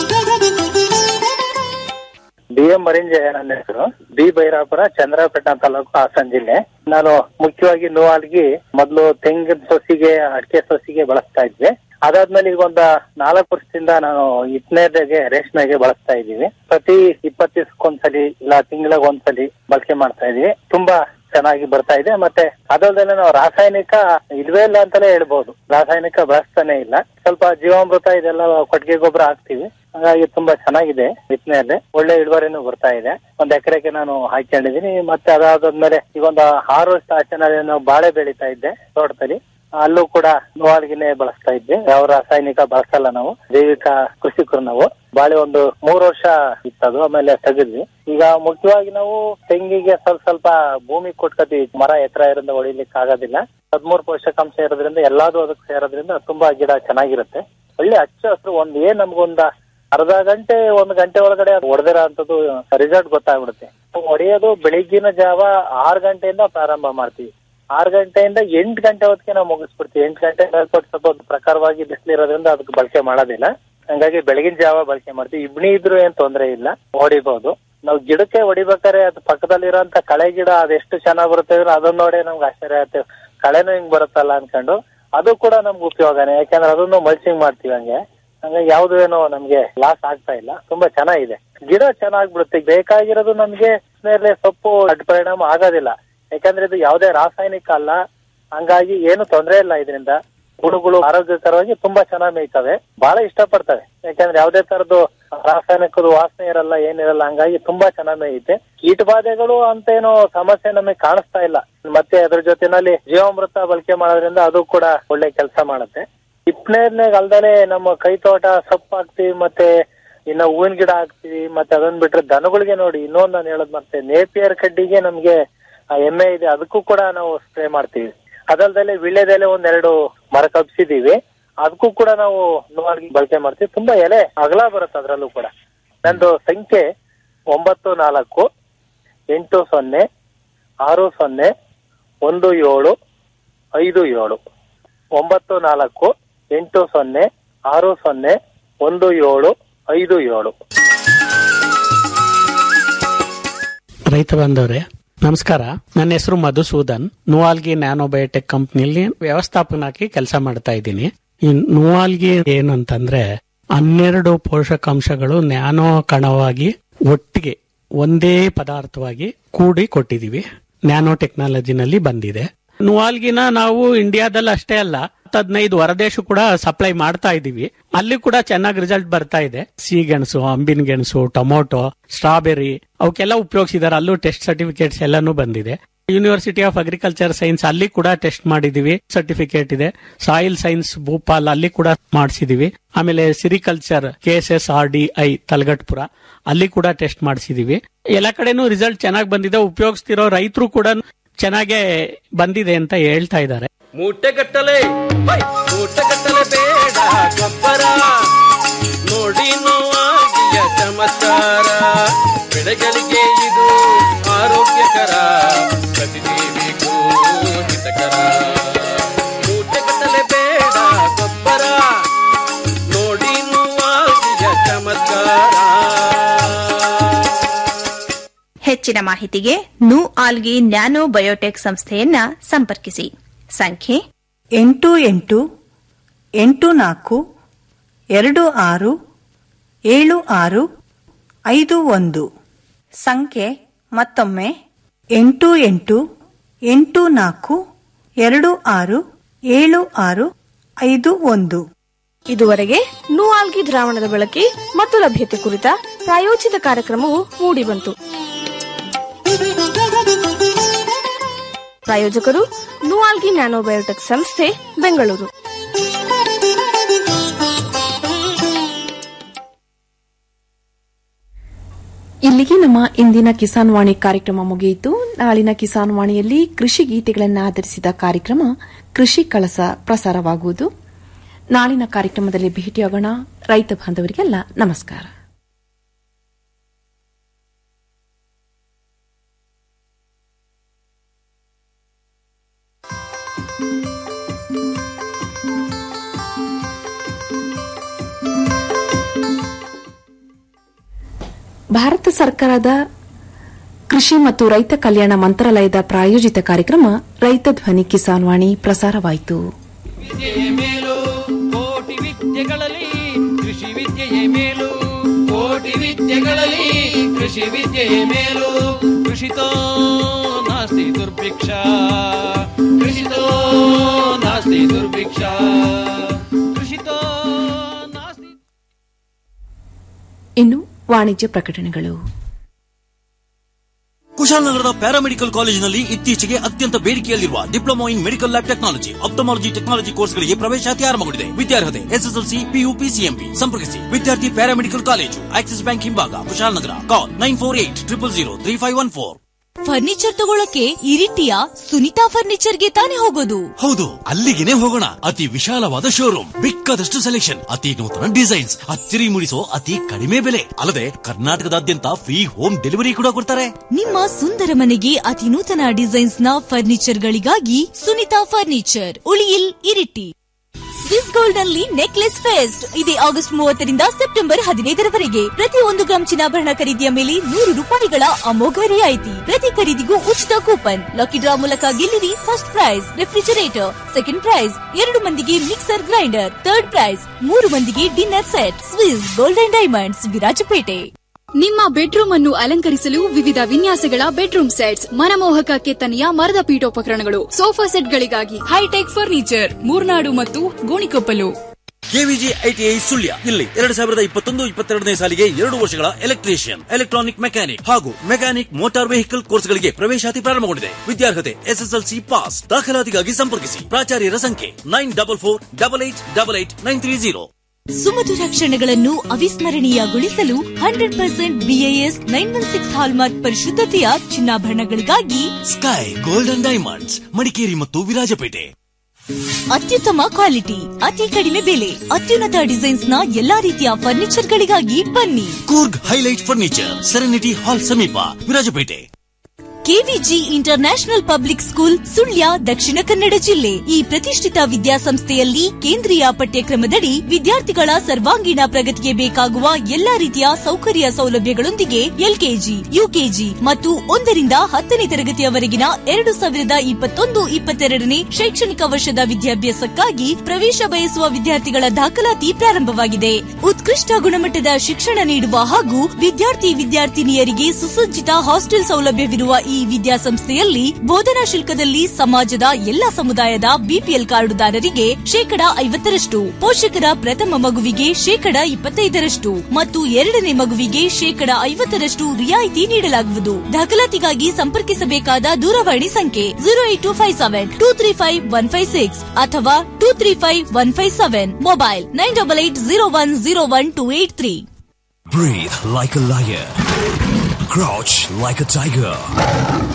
ಡಿ ಎಂ ಮರಿಂಜಯ ನನ್ನ ಹೆಸರು ಬಿ ಬೈರಾಪುರ ಚಂದ್ರಪೇಟ ತಾಲೂಕು ಹಾಸನ ಜಿಲ್ಲೆ ನಾನು ಮುಖ್ಯವಾಗಿ ನೋವಾಲ್ಗಿ ಮೊದಲು ತೆಂಗಿನ ಸೊಸಿಗೆ ಅಡಿಕೆ ಸೊಸಿಗೆ ಬಳಸ್ತಾ ಇದ್ವಿ ಅದಾದ್ಮೇಲೆ ಈಗ ಒಂದ ನಾಲ್ಕು ವರ್ಷದಿಂದ ನಾನು ಇಟ್ನೇರ್ಗೆ ರೇಷ್ಮೆಗೆ ಬಳಸ್ತಾ ಇದ್ದೀವಿ ಪ್ರತಿ ಇಪ್ಪತ್ತು ದಿವಸಕ್ಕೊಂದ್ಸಲಿ ಇಲ್ಲ ತಿಂಗಳಿಗೆ ಒಂದ್ಸಲಿ ಬಳಕೆ ಮಾಡ್ತಾ ಇದೀವಿ ತುಂಬಾ ಚೆನ್ನಾಗಿ ಬರ್ತಾ ಇದೆ ಮತ್ತೆ ಅದಲ್ಲದೆ ನಾವು ರಾಸಾಯನಿಕ ಇಲ್ವೇ ಇಲ್ಲ ಅಂತಾನೆ ಹೇಳ್ಬೋದು ರಾಸಾಯನಿಕ ಬಳಸ್ತಾನೆ ಇಲ್ಲ ಸ್ವಲ್ಪ ಜೀವಾಮೃತ ಇದೆಲ್ಲ ಕೊಟ್ಟಿಗೆ ಗೊಬ್ಬರ ಹಾಕ್ತಿವಿ ಹಾಗಾಗಿ ತುಂಬಾ ಚೆನ್ನಾಗಿದೆ ಬಿತ್ತನೆಯಲ್ಲಿ ಒಳ್ಳೆ ಇಳುವರಿನೂ ಬರ್ತಾ ಇದೆ ಒಂದ್ ಎಕರೆಗೆ ನಾನು ಹಾಕೊಂಡಿದೀನಿ ಮತ್ತೆ ಅದಾದ್ಮೇಲೆ ಈಗ ಒಂದು ಆರು ವರ್ಷ ಆಚೆ ನಾನು ಬಾಳೆ ಬೆಳೀತಾ ಇದ್ದೆ ತೋಟದಲ್ಲಿ ಅಲ್ಲೂ ಕೂಡ ನೋವಾಲ್ಗಿನೇ ಬಳಸ್ತಾ ಇದ್ವಿ ಯಾವ ರಾಸಾಯನಿಕ ಬಳಸಲ್ಲ ನಾವು ಜೈವಿಕ ಕೃಷಿಕರು ನಾವು ಬಾಳೆ ಒಂದು ಮೂರು ವರ್ಷ ಇತ್ತದು ಆಮೇಲೆ ತೆಗೆದ್ವಿ ಈಗ ಮುಖ್ಯವಾಗಿ ನಾವು ತೆಂಗಿಗೆ ಸ್ವಲ್ಪ ಸ್ವಲ್ಪ ಭೂಮಿ ಕೊಟ್ಕೋತೀವಿ ಮರ ಎತ್ತರ ಇರೋದ್ರಿಂದ ಹೊಡಿಲಿಕ್ಕೆ ಆಗೋದಿಲ್ಲ ಹದಿಮೂರು ಪೋಷಕಾಂಶ ಇರೋದ್ರಿಂದ ಎಲ್ಲಾದು ಅದಕ್ಕೆ ಸೇರೋದ್ರಿಂದ ತುಂಬಾ ಗಿಡ ಚೆನ್ನಾಗಿರುತ್ತೆ ಒಳ್ಳೆ ಹಚ್ಚ ಹಸಿರು ಒಂದ್ ಏನ್ ನಮ್ಗೊಂದ ಅರ್ಧ ಗಂಟೆ ಒಂದ್ ಗಂಟೆ ಒಳಗಡೆ ಹೊಡೆದಿರೋ ಅಂತದ್ದು ರಿಸಲ್ಟ್ ಗೊತ್ತಾಗ್ಬಿಡುತ್ತೆ ಹೊಡೆಯೋದು ಬೆಳಿಗ್ಗಿನ ಜಾವ ಆರು ಗಂಟೆಯಿಂದ ಪ್ರಾರಂಭ ಮಾಡ್ತೀವಿ ಆರು ಗಂಟೆಯಿಂದ ಎಂಟು ಗಂಟೆ ಹೊತ್ತಿಗೆ ನಾವು ಮುಗಿಸ್ಬಿಡ್ತೀವಿ ಎಂಟು ಗಂಟೆ ಮೇಲ್ಪಟ್ಟು ಸ್ವಲ್ಪ ಒಂದು ಪ್ರಕಾರವಾಗಿ ಬಿಸಿಲಿರೋದ್ರಿಂದ ಅದಕ್ಕೆ ಬಳಕೆ ಮಾಡೋದಿಲ್ಲ ಹಂಗಾಗಿ ಬೆಳಗಿನ ಜಾವ ಬಳಕೆ ಮಾಡ್ತೀವಿ ಇಬ್ಣಿ ಇದ್ರು ಏನ್ ತೊಂದರೆ ಇಲ್ಲ ಹೊಡಿಬಹುದು ನಾವು ಗಿಡಕ್ಕೆ ಹೊಡಿಬೇಕಾದ್ರೆ ಅದು ಪಕ್ಕದಲ್ಲಿರೋಂತ ಕಳೆ ಗಿಡ ಅದೆಷ್ಟು ಚೆನ್ನಾಗ್ ಬರುತ್ತೆ ಅಂದ್ರೆ ಅದನ್ನ ನೋಡಿ ನಮ್ಗೆ ಆಶ್ಚರ್ಯ ಆಗುತ್ತೆ ಕಳೆನೂ ಹಿಂಗ್ ಬರುತ್ತಲ್ಲ ಅನ್ಕೊಂಡು ಅದು ಕೂಡ ನಮ್ಗೆ ಉಪಯೋಗನೇ ಯಾಕಂದ್ರೆ ಅದನ್ನು ಮಲ್ಚಿಂಗ್ ಮಾಡ್ತೀವಿ ಹಂಗೆ ಹಂಗಾಗಿ ಯಾವ್ದು ಏನೋ ನಮ್ಗೆ ಲಾಸ್ ಆಗ್ತಾ ಇಲ್ಲ ತುಂಬಾ ಚೆನ್ನಾಗಿದೆ ಗಿಡ ಚೆನ್ನಾಗ್ ಬಿಡುತ್ತೆ ಬೇಕಾಗಿರೋದು ನಮ್ಗೆ ಮೇಲೆ ಸೊಪ್ಪು ಅಡ್ಡ ಪರಿಣಾಮ ಆಗೋದಿಲ್ಲ ಯಾಕಂದ್ರೆ ಇದು ಯಾವುದೇ ರಾಸಾಯನಿಕ ಅಲ್ಲ ಹಂಗಾಗಿ ಏನು ತೊಂದರೆ ಇಲ್ಲ ಇದರಿಂದ ಹುಳುಗಳು ಆರೋಗ್ಯಕರವಾಗಿ ತುಂಬಾ ಚೆನ್ನಾಗಿ ಮೇಯ್ತವೆ ಬಹಳ ಇಷ್ಟಪಡ್ತವೆ ಯಾಕಂದ್ರೆ ಯಾವುದೇ ತರದ್ದು ರಾಸಾಯನಿಕದ ವಾಸನೆ ಇರಲ್ಲ ಏನಿರಲ್ಲ ಹಂಗಾಗಿ ತುಂಬಾ ಚೆನ್ನಾಗಿ ಮೇಯುತ್ತೆ ಕೀಟ ಬಾಧೆಗಳು ಅಂತ ಏನೋ ಸಮಸ್ಯೆ ನಮಗೆ ಕಾಣಿಸ್ತಾ ಇಲ್ಲ ಮತ್ತೆ ಅದ್ರ ಜೊತೆನಲ್ಲಿ ಜೀವಾಮೃತ ಬಳಕೆ ಮಾಡೋದ್ರಿಂದ ಅದು ಕೂಡ ಒಳ್ಳೆ ಕೆಲಸ ಮಾಡುತ್ತೆ ಹಿಪ್ನೇರ್ನಾಗ ಅಲ್ದಲೆ ನಮ್ಮ ಕೈ ತೋಟ ಸೊಪ್ಪು ಹಾಕ್ತಿವಿ ಮತ್ತೆ ಇನ್ನ ಹೂವಿನ ಗಿಡ ಹಾಕ್ತಿವಿ ಮತ್ತೆ ಅದನ್ನ ಬಿಟ್ರೆ ದನಗಳಿಗೆ ನೋಡಿ ಇನ್ನೊಂದು ನಾನು ಹೇಳೋದ್ ಮತ್ತೆ ನೇಪಿಯರ್ ಕಡ್ಡಿಗೆ ನಮ್ಗೆ ಆ ಎಮ್ಮೆ ಇದೆ ಅದಕ್ಕೂ ಕೂಡ ನಾವು ಸ್ಪ್ರೇ ಮಾಡ್ತೀವಿ ಅದಲ್ದಲೆ ವಿಳ್ಯದೆಲೆ ಒಂದೆರಡು ಮರ ಕಬ್ಸಿದೀವಿ ಅದಕ್ಕೂ ಕೂಡ ನಾವು ನೋವಾಗಿ ಬಳಕೆ ಮಾಡ್ತೀವಿ ತುಂಬಾ ಎಲೆ ಅಗಲ ಬರುತ್ತೆ ಅದರಲ್ಲೂ ಕೂಡ ನಂದು ಸಂಖ್ಯೆ ಒಂಬತ್ತು ನಾಲ್ಕು ಎಂಟು ಸೊನ್ನೆ ಆರು ಸೊನ್ನೆ ಒಂದು ಏಳು ಐದು ಏಳು ಒಂಬತ್ತು ನಾಲ್ಕು ಎಂಟು ಸೊನ್ನೆ ಆರು ಸೊನ್ನೆ ಒಂದು ಏಳು ಐದು ಏಳು ರೈತ ಬಾಂಧವ್ರೆ ನಮಸ್ಕಾರ ನನ್ನ ಹೆಸರು ಮಧುಸೂದನ್ ನುವಾಲ್ಗಿ ನ್ಯಾನೋಬಯೋಟೆಕ್ ಕಂಪ್ನಿಯಲ್ಲಿ ವ್ಯವಸ್ಥಾಪನಾಗಿ ಕೆಲಸ ಮಾಡ್ತಾ ಇದ್ದೀನಿ ಈ ನುವಾಲ್ಗಿ ಏನು ಅಂತಂದ್ರೆ ಹನ್ನೆರಡು ಪೋಷಕಾಂಶಗಳು ನ್ಯಾನೋ ಕಣವಾಗಿ ಒಟ್ಟಿಗೆ ಒಂದೇ ಪದಾರ್ಥವಾಗಿ ಕೂಡಿ ಕೊಟ್ಟಿದೀವಿ ನ್ಯಾನೋ ಟೆಕ್ನಾಲಜಿನಲ್ಲಿ ಬಂದಿದೆ ನುವಾಲ್ಗಿನ ನಾವು ಇಂಡಿಯಾದಲ್ಲಿ ಅಷ್ಟೇ ಅಲ್ಲ ಹದಿನೈದು ಹೊರದೇಶ ಕೂಡ ಸಪ್ಲೈ ಮಾಡ್ತಾ ಇದೀವಿ ಅಲ್ಲಿ ಕೂಡ ಚೆನ್ನಾಗಿ ರಿಸಲ್ಟ್ ಬರ್ತಾ ಇದೆ ಸಿಗೆಣಸು ಅಂಬಿನ ಗೆಣಸು ಟೊಮೊಟೊ ಸ್ಟ್ರಾಬೆರಿ ಅವಕ್ಕೆಲ್ಲ ಉಪಯೋಗಿಸಿದಾರೆ ಅಲ್ಲೂ ಟೆಸ್ಟ್ ಸರ್ಟಿಫಿಕೇಟ್ಸ್ ಎಲ್ಲಾನು ಬಂದಿದೆ ಯೂನಿವರ್ಸಿಟಿ ಆಫ್ ಅಗ್ರಿಕಲ್ಚರ್ ಸೈನ್ಸ್ ಅಲ್ಲಿ ಕೂಡ ಟೆಸ್ಟ್ ಮಾಡಿದೀವಿ ಸರ್ಟಿಫಿಕೇಟ್ ಇದೆ ಸಾಯಿಲ್ ಸೈನ್ಸ್ ಭೂಪಾಲ್ ಅಲ್ಲಿ ಕೂಡ ಮಾಡಿಸಿದೀವಿ ಆಮೇಲೆ sericulture K S S R D I Thalaghattapura ಅಲ್ಲಿ ಕೂಡ ಟೆಸ್ಟ್ ಮಾಡಿಸಿದೀವಿ ಎಲ್ಲ ಕಡೆನೂ ರಿಸಲ್ಟ್ ಚೆನ್ನಾಗಿ ಬಂದಿದೆ ಉಪಯೋಗಿಸ್ತಿರೋ ರೈತರು ಕೂಡ ಚೆನ್ನಾಗೇ ಬಂದಿದೆ ಅಂತ ಹೇಳ್ತಾ ಇದ್ದಾರೆ ಮೂಟೆಗಟ್ಟಲೆ ಹೈ, ಮೂಟೆಗಟ್ಟಲೆ ಬೇಡ ಗೊಬ್ಬರ ಬೆಳೆಗಳಿಗೆ ಇದು ಆರೋಗ್ಯಕರ ಪ್ರತಿಜೀವಿಗೂ ಹಿತಕರ ಮೂಟೆಗಟ್ಟಲೆ ಬೇಡ ಗೊಬ್ಬರ ನೋಡಿ ನುವಾಲ್ಗಿಯ ಚಮತ್ಕಾರ ಹೆಚ್ಚಿನ ಮಾಹಿತಿಗೆ ನು ಆಲ್ಗಿ ನ್ಯಾನೋ ಬಯೋಟೆಕ್ ಸಂಸ್ಥೆಯನ್ನ ಸಂಪರ್ಕಿಸಿ ಸಂಖ್ಯೆ ಎಂಟು ಎಂಟು ಎಂಟು ನಾಲ್ಕು ಎರಡು ಆರು ಏಳು ಆರು ಐದು ಒಂದು ಸಂಖ್ಯೆ ಮತ್ತೊಮ್ಮೆ ಎಂಟು ಎಂಟು ಎಂಟು ನಾಲ್ಕು ಎರಡು ಆರು ಏಳು ಆರು ಐದು ಒಂದು ಇದುವರೆಗೆ ನೂಆಲ್ಗಿ ದ್ರಾವಣದ ಬಳಕೆ ಮತ್ತು ಲಭ್ಯತೆ ಕುರಿತ ಪ್ರಾಯೋಜಿತ ಕಾರ್ಯಕ್ರಮವು ಮೂಡಿಬಂತು ಪ್ರಾಯೋಜಕರು ನೂಆಲ್ಗಿ ನ್ಯಾನೋಬಯೋಟೆಕ್ ಸಂಸ್ಥೆ ಬೆಂಗಳೂರು ಇಲ್ಲಿಗೆ ನಮ್ಮ ಇಂದಿನ ಕಿಸಾನ್ ವಾಣಿ ಕಾರ್ಯಕ್ರಮ ಮುಗಿಯಿತು ನಾಳಿನ ಕಿಸಾನ್ ವಾಣಿಯಲ್ಲಿ ಕೃಷಿ ಗೀತೆಗಳನ್ನು ಆಧರಿಸಿದ ಕಾರ್ಯಕ್ರಮ ಕೃಷಿ ಕಳಸ ಪ್ರಸಾರವಾಗುವುದು ನಾಳಿನ ಕಾರ್ಯಕ್ರಮದಲ್ಲಿ ಭೇಟಿಯಾಗೋಣ ರೈತ ಬಾಂಧವರಿಗೆಲ್ಲ ನಮಸ್ಕಾರ ಭಾರತ ಸರ್ಕಾರದ ಕೃಷಿ ಮತ್ತು ರೈತ ಕಲ್ಯಾಣ ಮಂತ್ರಾಲಯದ ಪ್ರಾಯೋಜಿತ ಕಾರ್ಯಕ್ರಮ ರೈತ ಧ್ವನಿ ಕಿಸಾನ್ ವಾಣಿ ಪ್ರಸಾರವಾಯಿತು ವಿದ್ಯೆಯೇ ಮೇಲು ಕೋಟಿ ವಿದ್ಯೆಗಳಲ್ಲಿ ಕೃಷಿ ವಿದ್ಯೆಯೇ ಮೇಲು ಕೋಟಿ ವಿದ್ಯೆಗಳಲ್ಲಿ ಕೃಷಿ ವಿದ್ಯೆಯೇ ಮೇಲು ಕೃಷಿತೋ ನಾಸ್ತಿ ದುರ್ಭಿಕ್ಷ ಕೃಷಿತೋ ನಾಸ್ತಿ ದುರ್ಭಿಕ್ಷ ಕೃಷಿತೋ ನಾಸ್ತಿ ಇನ್ನು ವಾಣಿಜ್ಯ ಪ್ರಕಟಣೆಗಳು ಕುಶಾಲನಗರದ ಪ್ಯಾರಾಮೆಡಿಕಲ್ ಕಾಲೇಜಿನಲ್ಲಿ ಇತ್ತೀಚೆಗೆ ಅತ್ಯಂತ ಬೇಡಿಕೆಯಲ್ಲಿರುವ diploma in medical lab technology ophthalmology technology ಕೋರ್ಸ್ಗಳಿಗೆ ಪ್ರವೇಶಾತಿ ಆರಂಭಗೊಂಡಿದೆ ವಿದ್ಯಾರ್ಹತೆ ಎಸ್ಎಸ್ಎಲ್ಸಿ ಪಿಯು ಪಿಸಿಎಂಬಿ ಸಂಪರ್ಕಿಸಿ ವಿದ್ಯಾರ್ಥಿ ಪ್ಯಾರಾಮೆಡಿಕಲ್ ಕಾಲೇಜು ಆಕ್ಸಿಸ್ ಬ್ಯಾಂಕ್ ಹಿಂಭಾಗ Kushalnagar call nine four eight triple zero three five one four furniture ತಗೊಳಕ್ಕೆ ಇರಿಟಿಯ ಸುನಿತಾ ಫರ್ನಿಚರ್ಗೆ ತಾನೇ ಹೋಗೋದು ಹೌದು ಅಲ್ಲಿಗೆನೆ ಹೋಗೋಣ ಅತಿ ವಿಶಾಲವಾದ ಶೋರೂಮ್ ಬೇಕಾದಷ್ಟು ಸೆಲೆಕ್ಷನ್ ಅತಿ ನೂತನ ಡಿಸೈನ್ಸ್ ಅಚ್ಚರಿ ಮೂಡಿಸೋ ಅತಿ ಕಡಿಮೆ ಬೆಲೆ ಅಲ್ಲದೆ ಕರ್ನಾಟಕದಾದ್ಯಂತ ಫ್ರೀ ಹೋಮ್ ಡೆಲಿವರಿ ಕೂಡ ಕೊಡ್ತಾರೆ ನಿಮ್ಮ ಸುಂದರ ಮನೆಗೆ ಅತಿ ನೂತನ ಡಿಸೈನ್ಸ್ ನ ಫರ್ನಿಚರ್ ಗಳಿಗಾಗಿ Sunita furniture Uliyil Iritty Swiss gold ನಲ್ಲಿ ನೆಕ್ಲೆಸ್ ಫೆಸ್ಟ್ ಇದೆ ಆಗಸ್ಟ್ ಮೂವತ್ತರಿಂದ ಸೆಪ್ಟೆಂಬರ್ ಹದಿನೈದರವರೆಗೆ ಪ್ರತಿ ಒಂದು ಗ್ರಾಂ ಚಿನ್ನಾಭರಣ ಖರೀದಿಯ ಮೇಲೆ ನೂರು ರೂಪಾಯಿಗಳ ಅಮೋಘ ರಿಯಾಯಿತಿ ಪ್ರತಿ ಖರೀದಿಗೂ ಉಚಿತ ಕೂಪನ್ ಲಕ್ಕಿ ಡ್ರಾ ಮೂಲಕ ಗೆಲ್ಲಿರಿ first prize refrigerator second prize ಎರಡು ಮಂದಿಗೆ ಮಿಕ್ಸರ್ ಗ್ರೈಂಡರ್ ಥರ್ಡ್ ಪ್ರೈಸ್ ಮೂರು ಮಂದಿಗೆ dinner set Swiss gold and diamonds Virajpet ನಿಮ್ಮ ಬೆಡ್ರೂಮ್ ಅನ್ನು ಅಲಂಕರಿಸಲು ವಿವಿಧ ವಿನ್ಯಾಸಗಳ ಬೆಡ್ರೂಮ್ ಸೆಟ್ಸ್ ಮನಮೋಹಕ ಕೆತ್ತನೆಯ ಮರದ ಪೀಠೋಪಕರಣಗಳು ಸೋಫಾ ಸೆಟ್ಗಳಿಗಾಗಿ ಹೈಟೆಕ್ ಫರ್ನಿಚರ್ ಮೂರ್ನಾಡು ಮತ್ತು ಗೋಣಿಕೊಪ್ಪಲು ಕೆವಿಜಿ ಐಟಿಐ ಸುಳ್ಯ ಇಲ್ಲಿ ಎರಡ್ ಸಾವಿರದ ಇಪ್ಪತ್ತೊಂದು ಇಪ್ಪತ್ತೆರಡನೇ ಸಾಲಿಗೆ ಎರಡು ವರ್ಷಗಳ ಎಲೆಕ್ಟ್ರಿಷಿಯನ್ ಎಲೆಕ್ಟ್ರಾನಿಕ್ ಮೆಕ್ಯಾನಿಕ್ ಹಾಗೂ ಮೆಕ್ಯಾನಿಕ್ ಮೋಟಾರ್ ವೆಹಿಕಲ್ ಕೋರ್ಸ್ಗಳಿಗೆ ಪ್ರವೇಶಾತಿ ಪ್ರಾರಂಭಗೊಂಡಿದೆ ವಿದ್ಯಾರ್ಹತೆ ಎಸ್ಎಸ್ಎಲ್ಸಿ ಪಾಸ್ ದಾಖಲಾತಿಗಾಗಿ ಸಂಪರ್ಕಿಸಿ ಪ್ರಾಚಾರ್ಯರ ಸಂಖ್ಯೆ nine double four double eight double eight nine three zero ಸುಮಧುರ ಕ್ಷಣಗಳನ್ನು ಅವಿಸ್ಮರಣೀಯಗೊಳಿಸಲು hundred percent BIS nine one six hallmark ಪರಿಶುದ್ಧತೆಯ ಚಿನ್ನಾಭರಣಗಳಿಗಾಗಿ ಸ್ಕೈ ಗೋಲ್ಡನ್ ಡೈಮಂಡ್ಸ್ ಮಡಿಕೇರಿ ಮತ್ತು ವಿರಾಜಪೇಟೆ ಅತ್ಯುತ್ತಮ ಕ್ವಾಲಿಟಿ ಅತಿ ಕಡಿಮೆ ಬೆಲೆ ಅತ್ಯುನ್ನತ ಡಿಸೈನ್ಸ್ ನ ಎಲ್ಲಾ ರೀತಿಯ ಫರ್ನಿಚರ್ ಗಳಿಗಾಗಿ ಬನ್ನಿ Coorg highlight furniture serenity hall ಸಮೀಪ Virajpet KVG international public school Sullia Dakshina Kannada ಜಿಲ್ಲೆ ಈ ಪ್ರತಿಷ್ಠಿತ ವಿದ್ಯಾಸಂಸ್ಥೆಯಲ್ಲಿ ಕೇಂದ್ರೀಯ ಪಠ್ಯಕ್ರಮದಡಿ ವಿದ್ಯಾರ್ಥಿಗಳ ಸರ್ವಾಂಗೀಣ ಪ್ರಗತಿಗೆ ಬೇಕಾಗುವ ಎಲ್ಲಾ ರೀತಿಯ ಸೌಕರ್ಯ ಸೌಲಭ್ಯಗಳೊಂದಿಗೆ ಎಲ್ಕೆಜಿ ಯುಕೆಜಿ ಮತ್ತು ಒಂದರಿಂದ ಹತ್ತನೇ ತರಗತಿಯವರೆಗಿನ ಎರಡು ಸಾವಿರದ ಇಪ್ಪತ್ತೊಂದು ಇಪ್ಪತ್ತೆರಡನೇ ಶೈಕ್ಷಣಿಕ ವರ್ಷದ ವಿದ್ಯಾಭ್ಯಾಸಕ್ಕಾಗಿ ಪ್ರವೇಶ ಬಯಸುವ ವಿದ್ಯಾರ್ಥಿಗಳ ದಾಖಲಾತಿ ಪ್ರಾರಂಭವಾಗಿದೆ ಉತ್ಕೃಷ್ಟ ಗುಣಮಟ್ಟದ ಶಿಕ್ಷಣ ನೀಡುವ ಹಾಗೂ ವಿದ್ಯಾರ್ಥಿ ವಿದ್ಯಾರ್ಥಿನಿಯರಿಗೆ ಸುಸಜ್ಜಿತ ಹಾಸ್ಟೆಲ್ ಸೌಲಭ್ಯವಿರುವ ಈ ವಿದ್ಯಾಸಂಸ್ಥೆಯಲ್ಲಿ ಬೋಧನಾ ಶುಲ್ಕದಲ್ಲಿ ಸಮಾಜದ ಎಲ್ಲ ಸಮುದಾಯದ ಬಿಪಿಎಲ್ ಕಾರ್ಡುದಾರರಿಗೆ ಶೇಕಡ ಐವತ್ತರಷ್ಟು ಪೋಷಕರ ಪ್ರಥಮ ಮಗುವಿಗೆ ಶೇಕಡ ಇಪ್ಪತ್ತೈದರಷ್ಟು ಮತ್ತು ಎರಡನೇ ಮಗುವಿಗೆ ಶೇಕಡ ಐವತ್ತರಷ್ಟು ರಿಯಾಯಿತಿ ನೀಡಲಾಗುವುದು ದಾಖಲಾತಿಗಾಗಿ ಸಂಪರ್ಕಿಸಬೇಕಾದ ದೂರವಾಣಿ ಸಂಖ್ಯೆ zero eight two five seven two three five one five six ಅಥವಾ two three five one five seven mobile nine double eight zero one zero one two eight three Breathe like a lion. Crouch like a tiger.